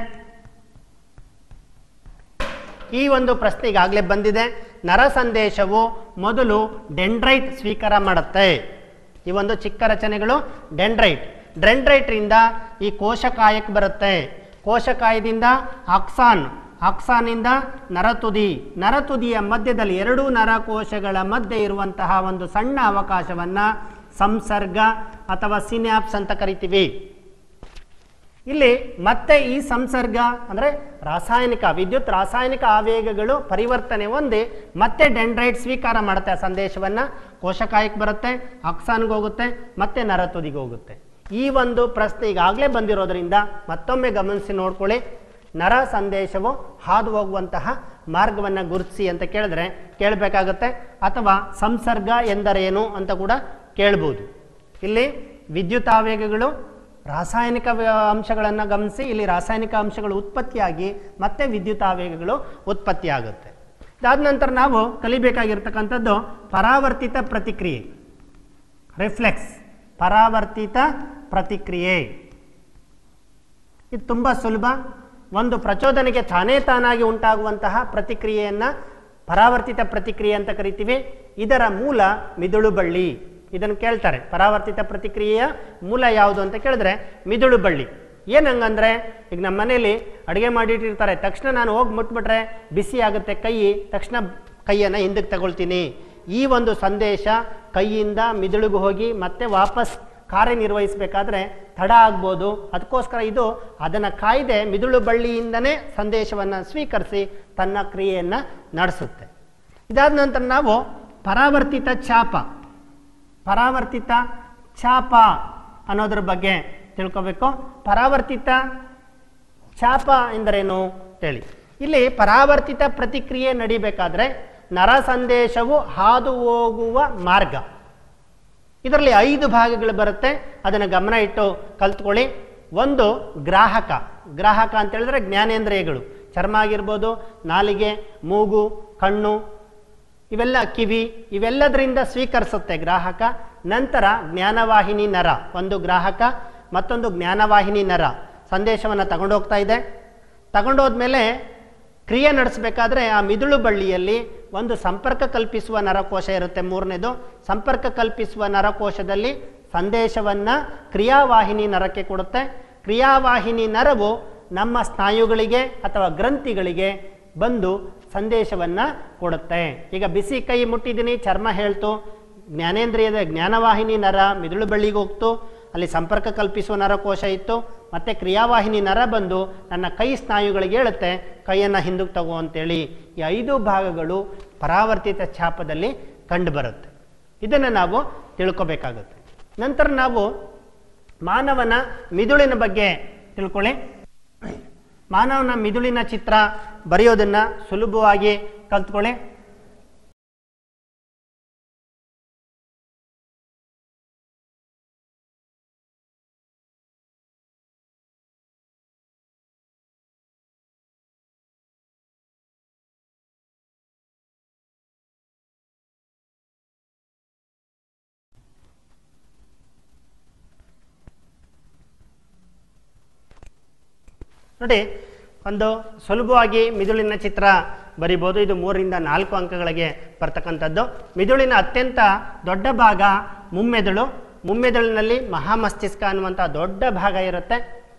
ಈ ಒಂದು ಪ್ರಶ್ನೆ ಈಗಾಗಲೇ ಬಂದಿದೆ ನರ ಸಂದೇಶವು ಮೊದಲು ಡೆಂಡ್ರೈಟ್ ಸ್ವೀಕಾರ ಮಾಡುತ್ತೆ ಈ ಒಂದು ಚಿಕ್ಕ ರಚನೆಗಳು ಡೆಂಡ್ರೈಟ್ ಡೆಂಡ್ರೈಟ್ರಿಂದ ಈ ಕೋಶಕಾಯಕ್ಕೆ ಬರುತ್ತೆ ಕೋಶಕಾಯದಿಂದ ಆಕ್ಸಾನ್ ಆಕ್ಸಾನಿಂದ ನರತುದಿ ನರತುದಿಯ ಮಧ್ಯದಲ್ಲಿ ಎರಡೂ ನರಕೋಶಗಳ ಮಧ್ಯೆ ಇರುವಂತಹ ಒಂದು ಸಣ್ಣ ಅವಕಾಶವನ್ನು ಸಂಸರ್ಗ ಅಥವಾ ಸಿನ್ಯಾಪ್ಸ್ ಅಂತ ಕರಿತೀವಿ ಇಲ್ಲಿ ಮತ್ತೆ ಈ ಸಂಸರ್ಗ ಅಂದರೆ ರಾಸಾಯನಿಕ ವಿದ್ಯುತ್ ರಾಸಾಯನಿಕ ಆವೇಗಗಳು ಪರಿವರ್ತನೆ ಹೊಂದಿ ಮತ್ತೆ ಡೆಂಡ್ರೈಟ್ ಸ್ವೀಕಾರ ಮಾಡುತ್ತೆ ಆ ಸಂದೇಶವನ್ನು ಕೋಶಕಾಯಕ್ಕೆ ಬರುತ್ತೆ ಆಕ್ಸಾನ್ಗೆ ಹೋಗುತ್ತೆ ಮತ್ತೆ ನರತುದಿಗೆ ಹೋಗುತ್ತೆ ಈ ಒಂದು ಪ್ರಶ್ನೆ ಈಗಾಗಲೇ ಬಂದಿರೋದ್ರಿಂದ ಮತ್ತೊಮ್ಮೆ ಗಮನಿಸಿ ನೋಡ್ಕೊಳ್ಳಿ ನರ ಸಂದೇಶವು ಹಾದು ಹೋಗುವಂತಹ ಮಾರ್ಗವನ್ನು ಗುರುತಿಸಿ ಅಂತ ಕೇಳಿದ್ರೆ ಕೇಳಬೇಕಾಗತ್ತೆ ಅಥವಾ ಸಂಸರ್ಗ ಎಂದರೇನು ಅಂತ ಕೂಡ ಕೇಳ್ಬೋದು ಇಲ್ಲಿ ವಿದ್ಯುತ್ ಆವೇಗಗಳು ರಾಸಾಯನಿಕ ಅಂಶಗಳನ್ನು ಗಮನಿಸಿ ಇಲ್ಲಿ ರಾಸಾಯನಿಕ ಅಂಶಗಳು ಉತ್ಪತ್ತಿಯಾಗಿ ಮತ್ತೆ ವಿದ್ಯುತ್ ಆವೇಗಗಳು ಉತ್ಪತ್ತಿಯಾಗುತ್ತೆ ಇದಾದ ನಂತರ ನಾವು ಕಲಿಬೇಕಾಗಿರ್ತಕ್ಕಂಥದ್ದು ಪರಾವರ್ತಿತ ಪ್ರತಿಕ್ರಿಯೆ ರಿಫ್ಲೆಕ್ಸ್ ಪರಾವರ್ತಿತ ಪ್ರತಿಕ್ರಿಯೆ ಇದು ತುಂಬ ಸುಲಭ ಒಂದು ಪ್ರಚೋದನೆಗೆ ತಾನೇ ತಾನಾಗಿ ಉಂಟಾಗುವಂತಹ ಪ್ರತಿಕ್ರಿಯೆಯನ್ನು ಪರಾವರ್ತಿತ ಪ್ರತಿಕ್ರಿಯೆ ಅಂತ ಕರಿತೀವಿ ಇದರ ಮೂಲ ಮಿದುಳು ಬಳ್ಳಿ ಇದನ್ನು ಕೇಳ್ತಾರೆ ಪರಾವರ್ತಿತ ಪ್ರತಿಕ್ರಿಯೆಯ ಮೂಲ ಯಾವುದು ಅಂತ ಕೇಳಿದ್ರೆ ಮಿದುಳು ಬಳ್ಳಿ ಏನು ಹಂಗಂದ್ರೆ ಈಗ ನಮ್ಮ ಮನೇಲಿ ಅಡುಗೆ ಮಾಡಿಟ್ಟಿರ್ತಾರೆ ತಕ್ಷಣ ನಾನು ಹೋಗಿ ಮುಟ್ಬಿಟ್ರೆ ಬಿಸಿ ಆಗುತ್ತೆ ಕೈ ತಕ್ಷಣ ಕೈಯನ್ನು ಹಿಂದಕ್ಕೆ ತಗೊಳ್ತೀನಿ ಈ ಒಂದು ಸಂದೇಶ ಕೈಯಿಂದ ಮಿದುಳಿಗೆ ಹೋಗಿ ಮತ್ತೆ ವಾಪಸ್ ಕಾರ್ಯನಿರ್ವಹಿಸಬೇಕಾದ್ರೆ ತಡ ಆಗ್ಬೋದು ಅದಕ್ಕೋಸ್ಕರ ಇದು ಅದನ್ನು ಕಾಯ್ದೆ ಮಿದುಳು ಬಳ್ಳಿಯಿಂದನೇ ಸಂದೇಶವನ್ನು ಸ್ವೀಕರಿಸಿ ತನ್ನ ಕ್ರಿಯೆಯನ್ನು ನಡೆಸುತ್ತೆ ಇದಾದ ನಂತರ ನಾವು ಪರಾವರ್ತಿತ ಚಾಪ ಪರಾವರ್ತಿತ ಚಾಪ ಅನ್ನೋದ್ರ ಬಗ್ಗೆ ತಿಳ್ಕೋಬೇಕು ಪರಾವರ್ತಿತ ಚಾಪ ಎಂದರೇನು ಹೇಳಿ ಇಲ್ಲಿ ಪರಾವರ್ತಿತ ಪ್ರತಿಕ್ರಿಯೆ ನಡಿಬೇಕಾದ್ರೆ ನರ ಸಂದೇಶವು ಹಾದು ಹೋಗುವ ಮಾರ್ಗ ಇದರಲ್ಲಿ ಐದು ಭಾಗಗಳು ಬರುತ್ತೆ ಅದನ್ನು ಗಮನ ಇಟ್ಟು ಕಲ್ತ್ಕೊಳ್ಳಿ ಒಂದು ಗ್ರಾಹಕ ಗ್ರಾಹಕ ಅಂತ ಹೇಳಿದ್ರೆ ಜ್ಞಾನೇಂದ್ರಿಯಗಳು ಚರ್ಮ ಆಗಿರ್ಬೋದು ನಾಲಿಗೆ ಮೂಗು ಕಣ್ಣು ಇವೆಲ್ಲ ಕಿವಿ ಇವೆಲ್ಲದರಿಂದ ಸ್ವೀಕರಿಸುತ್ತೆ ಗ್ರಾಹಕ ನಂತರ ಜ್ಞಾನವಾಹಿನಿ ನರ ಒಂದು ಗ್ರಾಹಕ ಮತ್ತೊಂದು ಜ್ಞಾನವಾಹಿನಿ ನರ ಸಂದೇಶವನ್ನು ತಗೊಂಡೋಗ್ತಾ ಇದೆ ತಗೊಂಡೋದ್ಮೇಲೆ ಕ್ರಿಯೆ ನಡೆಸಬೇಕಾದ್ರೆ ಆ ಮಿದುಳು ಬಳ್ಳಿಯಲ್ಲಿ ಒಂದು ಸಂಪರ್ಕ ಕಲ್ಪಿಸುವ ನರಕೋಶ ಇರುತ್ತೆ ಮೂರನೇದು ಸಂಪರ್ಕ ಕಲ್ಪಿಸುವ ನರಕೋಶದಲ್ಲಿ ಸಂದೇಶವನ್ನು ಕ್ರಿಯಾವಾಹಿನಿ ನರಕ್ಕೆ ಕೊಡುತ್ತೆ ಕ್ರಿಯಾವಾಹಿನಿ ನರವು ನಮ್ಮ ಸ್ನಾಯುಗಳಿಗೆ ಅಥವಾ ಗ್ರಂಥಿಗಳಿಗೆ ಬಂದು ಸಂದೇಶವನ್ನು ಕೊಡುತ್ತೆ ಈಗ ಬಿಸಿ ಕೈ ಮುಟ್ಟಿದ್ದೀನಿ ಚರ್ಮ ಹೇಳ್ತು ಜ್ಞಾನೇಂದ್ರಿಯದ ಜ್ಞಾನವಾಹಿನಿ ನರ ಮಿದುಳು ಬಳ್ಳಿಗೆ ಹೋಗ್ತು ಅಲ್ಲಿ ಸಂಪರ್ಕ ಕಲ್ಪಿಸುವ ನರಕೋಶ ಇತ್ತು ಮತ್ತು ಕ್ರಿಯಾವಾಹಿನಿ ನರ ಬಂದು ನನ್ನ ಕೈ ಸ್ನಾಯುಗಳಿಗೆ ಹೇಳುತ್ತೆ ಕೈಯನ್ನು ಹಿಂದಕ್ಕೆ ತಗೋ ಅಂತೇಳಿ ಈ ಐದು ಭಾಗಗಳು ಪರಾವರ್ತಿತ ಛಾಪದಲ್ಲಿ ಕಂಡುಬರುತ್ತೆ ಇದನ್ನು ನಾವು ತಿಳ್ಕೊಬೇಕಾಗುತ್ತೆ ನಂತರ ನಾವು ಮಾನವನ ಮಿದುಳಿನ ಬಗ್ಗೆ ತಿಳ್ಕೊಳ್ಳಿ ಮಾನವನ ಮಿದುಳಿನ ಚಿತ್ರ ಬರೆಯೋದನ್ನು ಸುಲಭವಾಗಿ ಕಲ್ತ್ಕೊಳ್ಳಿ ನೋಡಿ ಒಂದು ಸುಲಭವಾಗಿ ಮಿದುಳಿನ ಚಿತ್ರ ಬರಿಬೋದು ಇದು ಮೂರರಿಂದ ನಾಲ್ಕು ಅಂಕಗಳಿಗೆ ಬರ್ತಕ್ಕಂಥದ್ದು ಮಿದುಳಿನ ಅತ್ಯಂತ ದೊಡ್ಡ ಭಾಗ ಮುಮ್ಮೆದುಳು ಮುಮ್ಮೆದುಳಿನಲ್ಲಿ ಮಹಾಮಸ್ತಿಷ್ಕ ಅನ್ನುವಂಥ ದೊಡ್ಡ ಭಾಗ ಇರುತ್ತೆ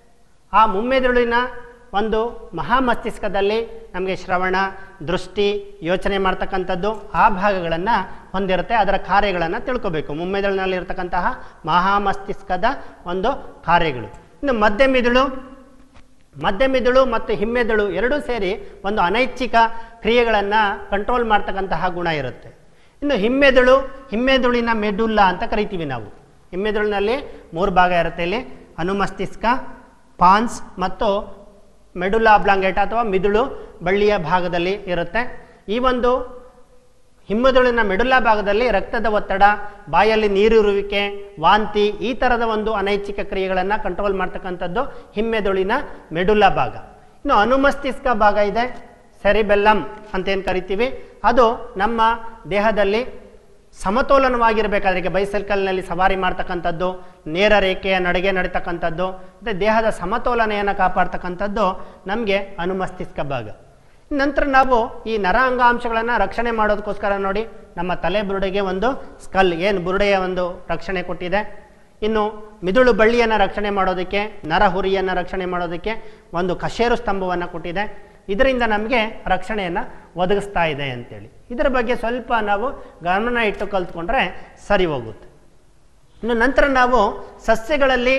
ಆ ಮುಮ್ಮೆದುಳಿನ ಒಂದು ಮಹಾಮಸ್ತಿಷ್ಕದಲ್ಲಿ ನಮಗೆ ಶ್ರವಣ ದೃಷ್ಟಿ ಯೋಚನೆ ಮಾಡ್ತಕ್ಕಂಥದ್ದು ಆ ಭಾಗಗಳನ್ನು ಹೊಂದಿರುತ್ತೆ ಅದರ ಕಾರ್ಯಗಳನ್ನು ತಿಳ್ಕೋಬೇಕು ಮುಮ್ಮೆದುಳಿನಲ್ಲಿ ಇರತಕ್ಕಂತಹ ಮಹಾಮಸ್ತಿಷ್ಕದ ಒಂದು ಕಾರ್ಯಗಳು ಇನ್ನು ಮಧ್ಯ ಮಿದುಳು ಮಧ್ಯ ಮಿದುಳು ಮತ್ತು ಹಿಮ್ಮೆದುಳು ಎರಡೂ ಸೇರಿ ಒಂದು ಅನೈಚ್ಛಿಕ ಕ್ರಿಯೆಗಳನ್ನು ಕಂಟ್ರೋಲ್ ಮಾಡ್ತಕ್ಕಂತಹ ಗುಣ ಇರುತ್ತೆ ಇನ್ನು ಹಿಮ್ಮೆದುಳು ಹಿಮ್ಮೆದುಳಿನ ಮೆಡುಲ್ಲ ಅಂತ ಕರಿತೀವಿ ನಾವು ಹಿಮ್ಮೆದುಳಿನಲ್ಲಿ ಮೂರು ಭಾಗ ಇರುತ್ತೆ ಇಲ್ಲಿ ಅನುಮಸ್ತಿಷ್ಕ ಪಾನ್ಸ್ ಮತ್ತು ಮೆಡುಲಾ ಬ್ಲಾಂಗೆಟ್ ಅಥವಾ ಮಿದುಳು ಬಳ್ಳಿಯ ಭಾಗದಲ್ಲಿ ಇರುತ್ತೆ ಈ ಒಂದು ಹಿಮ್ಮದುಳಿನ ಮೆಡುಲಾ ಭಾಗದಲ್ಲಿ ರಕ್ತದ ಒತ್ತಡ ಬಾಯಲ್ಲಿ ನೀರಿರುವಿಕೆ ವಾಂತಿ ಈ ಥರದ ಒಂದು ಅನೈಚ್ಛಿಕ ಕ್ರಿಯೆಗಳನ್ನು ಕಂಟ್ರೋಲ್ ಮಾಡ್ತಕ್ಕಂಥದ್ದು ಹಿಮ್ಮೆದುಳಿನ ಮೆಡುಲಾ ಭಾಗ ಇನ್ನು ಅನುಮಸ್ತಿಷ್ಕ ಭಾಗ ಇದೆ ಸೆರಿಬೆಲ್ಲಮ್ ಅಂತ ಏನು ಕರಿತೀವಿ ಅದು ನಮ್ಮ ದೇಹದಲ್ಲಿ ಸಮತೋಲನವಾಗಿರಬೇಕಾದ್ರೆ ಈಗ ಬೈಸೈಕಲ್ನಲ್ಲಿ ಸವಾರಿ ಮಾಡ್ತಕ್ಕಂಥದ್ದು ನೇರ ರೇಖೆಯ ನಡಿಗೆ ನಡೀತಕ್ಕಂಥದ್ದು ಮತ್ತು ದೇಹದ ಸಮತೋಲನೆಯನ್ನು ಕಾಪಾಡ್ತಕ್ಕಂಥದ್ದು ನಮಗೆ ಅನುಮಸ್ತಿಷ್ಕ ಭಾಗ ನಂತರ ನಾವು ಈ ನರ ಅಂಗಾಂಶಗಳನ್ನು ರಕ್ಷಣೆ ಮಾಡೋದಕ್ಕೋಸ್ಕರ ನೋಡಿ ನಮ್ಮ ತಲೆ ಬುರುಡೆಗೆ ಒಂದು ಸ್ಕಲ್ ಏನು ಬುರುಡೆಯ ಒಂದು ರಕ್ಷಣೆ ಕೊಟ್ಟಿದೆ ಇನ್ನು ಮಿದುಳು ಬಳ್ಳಿಯನ್ನು ರಕ್ಷಣೆ ಮಾಡೋದಕ್ಕೆ ನರ ಹುರಿಯನ್ನು ರಕ್ಷಣೆ ಮಾಡೋದಕ್ಕೆ ಒಂದು ಕಶೇರು ಸ್ತಂಭವನ್ನು ಕೊಟ್ಟಿದೆ ಇದರಿಂದ ನಮಗೆ ರಕ್ಷಣೆಯನ್ನು ಒದಗಿಸ್ತಾ ಇದೆ ಅಂತೇಳಿ ಇದರ ಬಗ್ಗೆ ಸ್ವಲ್ಪ ನಾವು ಗಮನ ಇಟ್ಟು ಕಲ್ತ್ಕೊಂಡ್ರೆ ಸರಿ ಹೋಗುತ್ತೆ ಇನ್ನು ನಂತರ ನಾವು ಸಸ್ಯಗಳಲ್ಲಿ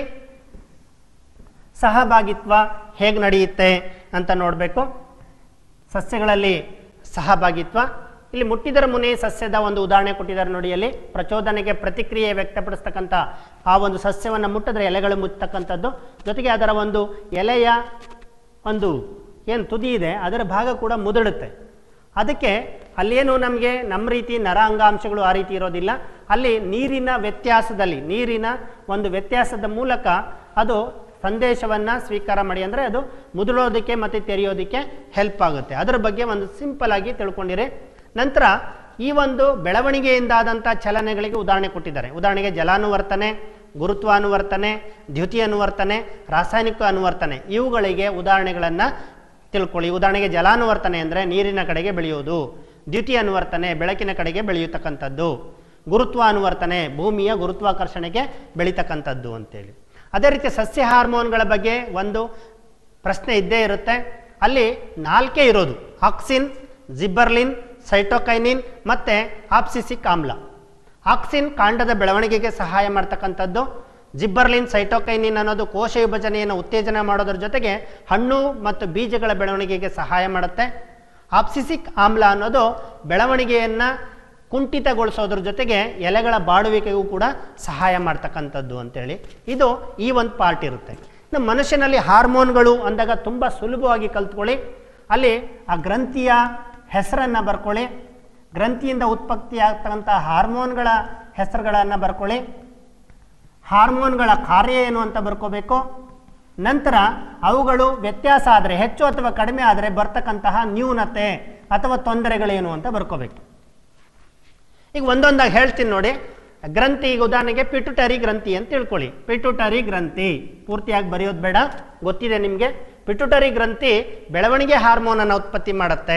ಸಹಭಾಗಿತ್ವ ಹೇಗೆ ನಡೆಯುತ್ತೆ ಅಂತ ನೋಡಬೇಕು ಸಸ್ಯಗಳಲ್ಲಿ ಸಹಭಾಗಿತ್ವ ಇಲ್ಲಿ ಮುಟ್ಟಿದರ ಮುನೆ ಸಸ್ಯದ ಒಂದು ಉದಾಹರಣೆ ಕೊಟ್ಟಿದ್ದಾರೆ ನೋಡಿ ಅಲ್ಲಿ ಪ್ರಚೋದನೆಗೆ ಪ್ರತಿಕ್ರಿಯೆ ವ್ಯಕ್ತಪಡಿಸ್ತಕ್ಕಂಥ ಆ ಒಂದು ಸಸ್ಯವನ್ನು ಮುಟ್ಟಿದ್ರೆ ಎಲೆಗಳು ಮುಚ್ಚತಕ್ಕಂಥದ್ದು ಜೊತೆಗೆ ಅದರ ಒಂದು ಎಲೆಯ ಒಂದು ಏನು ತುದಿ ಇದೆ ಅದರ ಭಾಗ ಕೂಡ ಮುದುಡುತ್ತೆ ಅದಕ್ಕೆ ಅಲ್ಲೇನು ನಮಗೆ ನಮ್ಮ ರೀತಿ ನರ ಅಂಗಾಂಶಗಳು ಆ ರೀತಿ ಇರೋದಿಲ್ಲ ಅಲ್ಲಿ ನೀರಿನ ವ್ಯತ್ಯಾಸದಲ್ಲಿ ನೀರಿನ ಒಂದು ವ್ಯತ್ಯಾಸದ ಮೂಲಕ ಅದು ಸಂದೇಶವನ್ನು ಸ್ವೀಕಾರ ಮಾಡಿ ಅಂದರೆ ಅದು ಮುದುಳೋದಕ್ಕೆ ಮತ್ತು ತೆರೆಯೋದಕ್ಕೆ ಹೆಲ್ಪ್ ಆಗುತ್ತೆ ಅದರ ಬಗ್ಗೆ ಒಂದು ಸಿಂಪಲ್ ಆಗಿ ತಿಳ್ಕೊಂಡಿರಿ ನಂತರ ಈ ಒಂದು ಬೆಳವಣಿಗೆಯಿಂದಾದಂಥ ಚಲನೆಗಳಿಗೆ ಉದಾಹರಣೆ ಕೊಟ್ಟಿದ್ದಾರೆ ಉದಾಹರಣೆಗೆ ಜಲಾನುವರ್ತನೆ ಗುರುತ್ವಾನುವರ್ತನೆ ದ್ಯುತಿ ಅನುವರ್ತನೆ ರಾಸಾಯನಿಕ ಅನುವರ್ತನೆ ಇವುಗಳಿಗೆ ಉದಾಹರಣೆಗಳನ್ನು ತಿಳ್ಕೊಳ್ಳಿ ಉದಾಹರಣೆಗೆ ಜಲಾನುವರ್ತನೆ ಅಂದರೆ ನೀರಿನ ಕಡೆಗೆ ಬೆಳೆಯುವುದು ದ್ಯುತಿ ಅನುವರ್ತನೆ ಬೆಳಕಿನ ಕಡೆಗೆ ಬೆಳೆಯತಕ್ಕಂಥದ್ದು ಗುರುತ್ವ ಅನುವರ್ತನೆ ಭೂಮಿಯ ಗುರುತ್ವಾಕರ್ಷಣೆಗೆ ಬೆಳೀತಕ್ಕಂಥದ್ದು ಅಂತೇಳಿ ಅದೇ ರೀತಿ ಸಸ್ಯ ಹಾರ್ಮೋನ್ಗಳ ಬಗ್ಗೆ ಒಂದು ಪ್ರಶ್ನೆ ಇದ್ದೇ ಇರುತ್ತೆ ಅಲ್ಲಿ ನಾಲ್ಕೇ ಇರೋದು ಆಕ್ಸಿನ್ ಜಿಬ್ಬರ್ಲಿನ್ ಸೈಟೋಕೈನಿನ್ ಮತ್ತು ಆಪ್ಸಿಸಿಕ್ ಆಮ್ಲ ಆಕ್ಸಿನ್ ಕಾಂಡದ ಬೆಳವಣಿಗೆಗೆ ಸಹಾಯ ಮಾಡ್ತಕ್ಕಂಥದ್ದು ಜಿಬ್ಬರ್ಲಿನ್ ಸೈಟೋಕೈನಿನ್ ಅನ್ನೋದು ಕೋಶ ವಿಭಜನೆಯನ್ನು ಉತ್ತೇಜನ ಮಾಡೋದ್ರ ಜೊತೆಗೆ ಹಣ್ಣು ಮತ್ತು ಬೀಜಗಳ ಬೆಳವಣಿಗೆಗೆ ಸಹಾಯ ಮಾಡುತ್ತೆ ಆಪ್ಸಿಸಿಕ್ ಆಮ್ಲ ಅನ್ನೋದು ಬೆಳವಣಿಗೆಯನ್ನು ಕುಂಠಿತಗೊಳಿಸೋದ್ರ ಜೊತೆಗೆ ಎಲೆಗಳ ಬಾಡುವಿಕೆಗೂ ಕೂಡ ಸಹಾಯ ಮಾಡ್ತಕ್ಕಂಥದ್ದು ಅಂತೇಳಿ ಇದು ಈ ಒಂದು ಪಾರ್ಟ್ ಇರುತ್ತೆ ಇನ್ನು ಮನುಷ್ಯನಲ್ಲಿ ಹಾರ್ಮೋನ್ಗಳು ಅಂದಾಗ ತುಂಬ ಸುಲಭವಾಗಿ ಕಲ್ತ್ಕೊಳ್ಳಿ ಅಲ್ಲಿ ಆ ಗ್ರಂಥಿಯ ಹೆಸರನ್ನು ಬರ್ಕೊಳ್ಳಿ ಗ್ರಂಥಿಯಿಂದ ಉತ್ಪತ್ತಿ ಆಗ್ತಕ್ಕಂಥ ಹಾರ್ಮೋನ್ಗಳ ಹೆಸರುಗಳನ್ನು ಬರ್ಕೊಳ್ಳಿ ಹಾರ್ಮೋನ್ಗಳ ಕಾರ್ಯ ಏನು ಅಂತ ಬರ್ಕೋಬೇಕು ನಂತರ ಅವುಗಳು ವ್ಯತ್ಯಾಸ ಆದರೆ ಹೆಚ್ಚು ಅಥವಾ ಕಡಿಮೆ ಆದರೆ ಬರ್ತಕ್ಕಂತಹ ನ್ಯೂನತೆ ಅಥವಾ ತೊಂದರೆಗಳೇನು ಅಂತ ಬರ್ಕೋಬೇಕು ಈಗ ಒಂದೊಂದಾಗಿ ಹೇಳ್ತೀನಿ ನೋಡಿ ಗ್ರಂಥಿ ಈಗ ಉದಾಹರಣೆಗೆ ಪಿಟುಟರಿ ಗ್ರಂಥಿ ಅಂತ ತಿಳ್ಕೊಳ್ಳಿ ಪಿಟುಟರಿ ಗ್ರಂಥಿ ಪೂರ್ತಿಯಾಗಿ ಬರೆಯೋದು ಬೇಡ ಗೊತ್ತಿದೆ ನಿಮಗೆ ಪಿಟುಟರಿ ಗ್ರಂಥಿ ಬೆಳವಣಿಗೆ ಹಾರ್ಮೋನನ್ನು ಉತ್ಪತ್ತಿ ಮಾಡುತ್ತೆ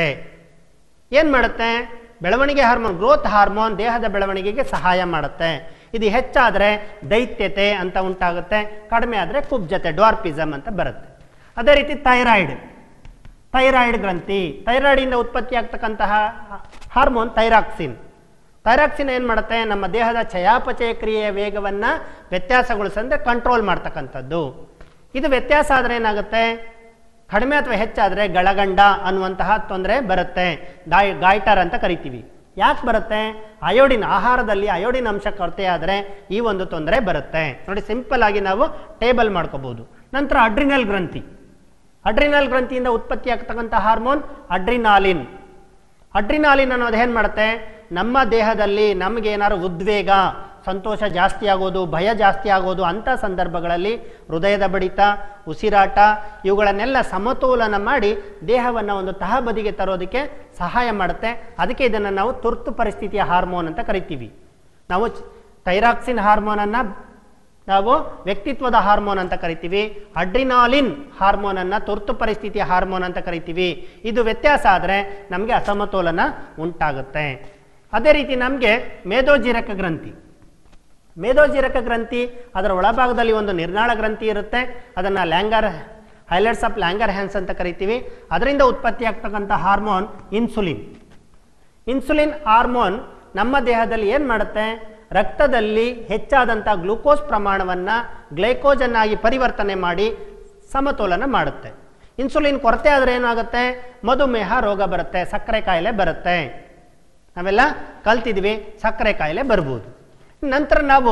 ಏನು ಮಾಡುತ್ತೆ ಬೆಳವಣಿಗೆ ಹಾರ್ಮೋನ್ ಗ್ರೋತ್ ಹಾರ್ಮೋನ್ ದೇಹದ ಬೆಳವಣಿಗೆಗೆ ಸಹಾಯ ಮಾಡುತ್ತೆ ಇದು ಹೆಚ್ಚಾದರೆ ದೈತ್ಯತೆ ಅಂತ ಉಂಟಾಗುತ್ತೆ ಕಡಿಮೆ ಆದರೆ ಕುಬ್ಜತೆ ಡ್ವಾರ್ಪಿಸಮ್ ಅಂತ ಬರುತ್ತೆ ಅದೇ ರೀತಿ ಥೈರಾಯ್ಡ್ ಥೈರಾಯ್ಡ್ ಗ್ರಂಥಿ ಥೈರಾಯ್ಡಿಂದ ಉತ್ಪತ್ತಿ ಆಗ್ತಕ್ಕಂತಹ ಹಾರ್ಮೋನ್ ಥೈರಾಕ್ಸಿನ್ ಥೈರಾಕ್ಸಿನ್ ಏನು ಮಾಡುತ್ತೆ ನಮ್ಮ ದೇಹದ ಚಯಾಪಚಯ ಕ್ರಿಯೆಯ ವೇಗವನ್ನು ವ್ಯತ್ಯಾಸಗೊಳಿಸಂದ್ರೆ ಕಂಟ್ರೋಲ್ ಮಾಡ್ತಕ್ಕಂಥದ್ದು ಇದು ವ್ಯತ್ಯಾಸ ಆದರೆ ಏನಾಗುತ್ತೆ ಕಡಿಮೆ ಅಥವಾ ಹೆಚ್ಚಾದರೆ ಗಳಗಂಡ ಅನ್ನುವಂತಹ ತೊಂದರೆ ಬರುತ್ತೆ ಗಾಯ್ ಗಾಯ್ಟರ್ ಅಂತ ಕರಿತೀವಿ ಯಾಕೆ ಬರುತ್ತೆ ಅಯೋಡಿನ್ ಆಹಾರದಲ್ಲಿ ಅಯೋಡಿನ್ ಅಂಶ ಕೊರತೆ ಆದರೆ ಈ ಒಂದು ತೊಂದರೆ ಬರುತ್ತೆ ನೋಡಿ ಸಿಂಪಲ್ ಆಗಿ ನಾವು ಟೇಬಲ್ ಮಾಡ್ಕೋಬಹುದು ನಂತರ ಅಡ್ರಿನಲ್ ಗ್ರಂಥಿ ಅಡ್ರಿನಲ್ ಗ್ರಂಥಿಯಿಂದ ಉತ್ಪತ್ತಿ ಆಗ್ತಕ್ಕಂಥ ಹಾರ್ಮೋನ್ ಅಡ್ರಿನಾಲಿನ್ ಅಡ್ರಿನಾಲಿನ್ ಅನ್ನೋದು ಏನು ಮಾಡುತ್ತೆ ನಮ್ಮ ದೇಹದಲ್ಲಿ ನಮಗೆ ಏನಾದ್ರು ಉದ್ವೇಗ ಸಂತೋಷ ಜಾಸ್ತಿ ಆಗೋದು ಭಯ ಜಾಸ್ತಿ ಆಗೋದು ಅಂಥ ಸಂದರ್ಭಗಳಲ್ಲಿ ಹೃದಯದ ಬಡಿತ ಉಸಿರಾಟ ಇವುಗಳನ್ನೆಲ್ಲ ಸಮತೋಲನ ಮಾಡಿ ದೇಹವನ್ನು ಒಂದು ತಹಬದಿಗೆ ತರೋದಕ್ಕೆ ಸಹಾಯ ಮಾಡುತ್ತೆ ಅದಕ್ಕೆ ಇದನ್ನು ನಾವು ತುರ್ತು ಪರಿಸ್ಥಿತಿಯ ಹಾರ್ಮೋನ್ ಅಂತ ಕರಿತೀವಿ ನಾವು ಥೈರಾಕ್ಸಿನ್ ಹಾರ್ಮೋನನ್ನು ನಾವು ವ್ಯಕ್ತಿತ್ವದ ಹಾರ್ಮೋನ್ ಅಂತ ಕರಿತೀವಿ ಅಡ್ರಿನಾಲಿನ್ ಹಾರ್ಮೋನನ್ನು ತುರ್ತು ಪರಿಸ್ಥಿತಿಯ ಹಾರ್ಮೋನ್ ಅಂತ ಕರಿತೀವಿ ಇದು ವ್ಯತ್ಯಾಸ ಆದರೆ ನಮಗೆ ಅಸಮತೋಲನ ಉಂಟಾಗುತ್ತೆ ಅದೇ ರೀತಿ ನಮಗೆ ಮೇಧೋಜೀರಕ ಗ್ರಂಥಿ ಮೇಧೋಜೀರಕ ಗ್ರಂಥಿ ಅದರ ಒಳಭಾಗದಲ್ಲಿ ಒಂದು ನಿರ್ನಾಳ ಗ್ರಂಥಿ ಇರುತ್ತೆ ಅದನ್ನು Langerhans islets of Langerhans ಅಂತ ಕರಿತೀವಿ ಅದರಿಂದ ಉತ್ಪತ್ತಿ ಆಗ್ತಕ್ಕಂಥ ಹಾರ್ಮೋನ್ ಇನ್ಸುಲಿನ್ ಇನ್ಸುಲಿನ್ ಹಾರ್ಮೋನ್ ನಮ್ಮ ದೇಹದಲ್ಲಿ ಏನು ಮಾಡುತ್ತೆ ರಕ್ತದಲ್ಲಿ ಹೆಚ್ಚಾದಂಥ ಗ್ಲೂಕೋಸ್ ಪ್ರಮಾಣವನ್ನು ಗ್ಲೈಕೋಜನ್ ಆಗಿ ಪರಿವರ್ತನೆ ಮಾಡಿ ಸಮತೋಲನ ಮಾಡುತ್ತೆ ಇನ್ಸುಲಿನ್ ಕೊರತೆ ಆದರೆ ಏನಾಗುತ್ತೆ ಮಧುಮೇಹ ರೋಗ ಬರುತ್ತೆ ಸಕ್ಕರೆ ಕಾಯಿಲೆ ಬರುತ್ತೆ ನಾವೆಲ್ಲ ಕಲ್ತಿದ್ವಿ ಸಕ್ಕರೆ ಕಾಯಿಲೆ ಬರ್ಬೋದು ನಂತರ ನಾವು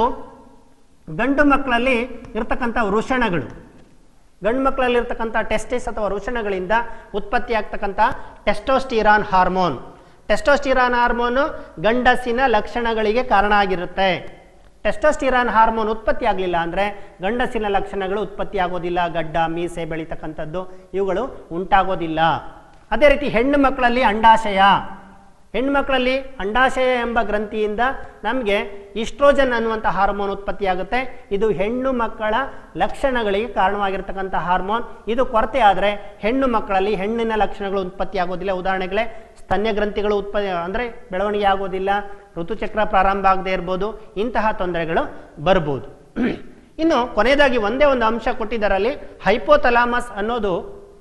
ಗಂಡು ಮಕ್ಕಳಲ್ಲಿ ಇರ್ತಕ್ಕಂಥ ವೃಷಣಗಳು ಗಂಡು ಮಕ್ಕಳಲ್ಲಿ ಇರ್ತಕ್ಕಂಥ ಟೆಸ್ಟಿಸ್ ಅಥವಾ ವೃಷಣಗಳಿಂದ ಉತ್ಪತ್ತಿ ಆಗ್ತಕ್ಕಂಥ ಟೆಸ್ಟೋಸ್ಟಿರಾನ್ ಹಾರ್ಮೋನ್ ಟೆಸ್ಟೋಸ್ಟಿರಾನ್ ಹಾರ್ಮೋನು ಗಂಡಸಿನ ಲಕ್ಷಣಗಳಿಗೆ ಕಾರಣ ಆಗಿರುತ್ತೆ ಟೆಸ್ಟೋಸ್ಟಿರಾನ್ ಹಾರ್ಮೋನ್ ಉತ್ಪತ್ತಿ ಆಗಲಿಲ್ಲ ಅಂದರೆ ಗಂಡಸಿನ ಲಕ್ಷಣಗಳು ಉತ್ಪತ್ತಿ ಆಗೋದಿಲ್ಲ ಗಡ್ಡ ಮೀಸೆ ಬೆಳೀತಕ್ಕಂಥದ್ದು ಇವುಗಳು ಉಂಟಾಗೋದಿಲ್ಲ ಅದೇ ರೀತಿ ಹೆಣ್ಣು ಮಕ್ಕಳಲ್ಲಿ ಅಂಡಾಶಯ ಹೆಣ್ಮಕ್ಳಲ್ಲಿ ಅಂಡಾಶಯ ಎಂಬ ಗ್ರಂಥಿಯಿಂದ ನಮಗೆ ಇಸ್ಟ್ರೋಜನ್ ಅನ್ನುವಂಥ ಹಾರ್ಮೋನ್ ಉತ್ಪತ್ತಿಯಾಗುತ್ತೆ ಇದು ಹೆಣ್ಣು ಮಕ್ಕಳ ಲಕ್ಷಣಗಳಿಗೆ ಕಾರಣವಾಗಿರ್ತಕ್ಕಂಥ ಹಾರ್ಮೋನ್ ಇದು ಕೊರತೆ ಆದರೆ ಹೆಣ್ಣು ಮಕ್ಕಳಲ್ಲಿ ಹೆಣ್ಣಿನ ಲಕ್ಷಣಗಳು ಉತ್ಪತ್ತಿ ಆಗೋದಿಲ್ಲ ಉದಾಹರಣೆಗಳೇ ಸ್ತನ್ಯ ಗ್ರಂಥಿಗಳು ಉತ್ಪ ಅಂದರೆ ಬೆಳವಣಿಗೆ ಆಗೋದಿಲ್ಲ ಋತುಚಕ್ರ ಪ್ರಾರಂಭ ಆಗದೆ ಇರ್ಬೋದು ಇಂತಹ ತೊಂದರೆಗಳು ಬರ್ಬೋದು ಇನ್ನು ಕೊನೆಯದಾಗಿ ಒಂದೇ ಒಂದು ಅಂಶ ಕೊಟ್ಟಿದ್ದರಲ್ಲಿ ಹೈಪೋಥಲಾಮಸ್ ಅನ್ನೋದು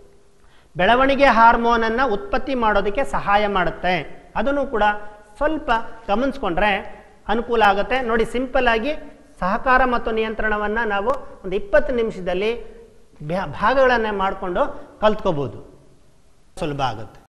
ಬೆಳವಣಿಗೆ ಹಾರ್ಮೋನನ್ನು ಉತ್ಪತ್ತಿ ಮಾಡೋದಕ್ಕೆ ಸಹಾಯ ಮಾಡುತ್ತೆ ಅದನ್ನು ಕೂಡ ಸ್ವಲ್ಪ ಗಮನಿಸ್ಕೊಂಡ್ರೆ ಅನುಕೂಲ ಆಗುತ್ತೆ ನೋಡಿ ಸಿಂಪಲ್ ಆಗಿ ಸಹಕಾರ ಮತ್ತು ನಿಯಂತ್ರಣವನ್ನು ನಾವು ಒಂದು ಇಪ್ಪತ್ತು ನಿಮಿಷದಲ್ಲಿ ಭಾಗಗಳನ್ನು ಮಾಡಿಕೊಂಡು ಕಲ್ತ್ಕೋಬೋದು ಸುಲಭ ಆಗುತ್ತೆ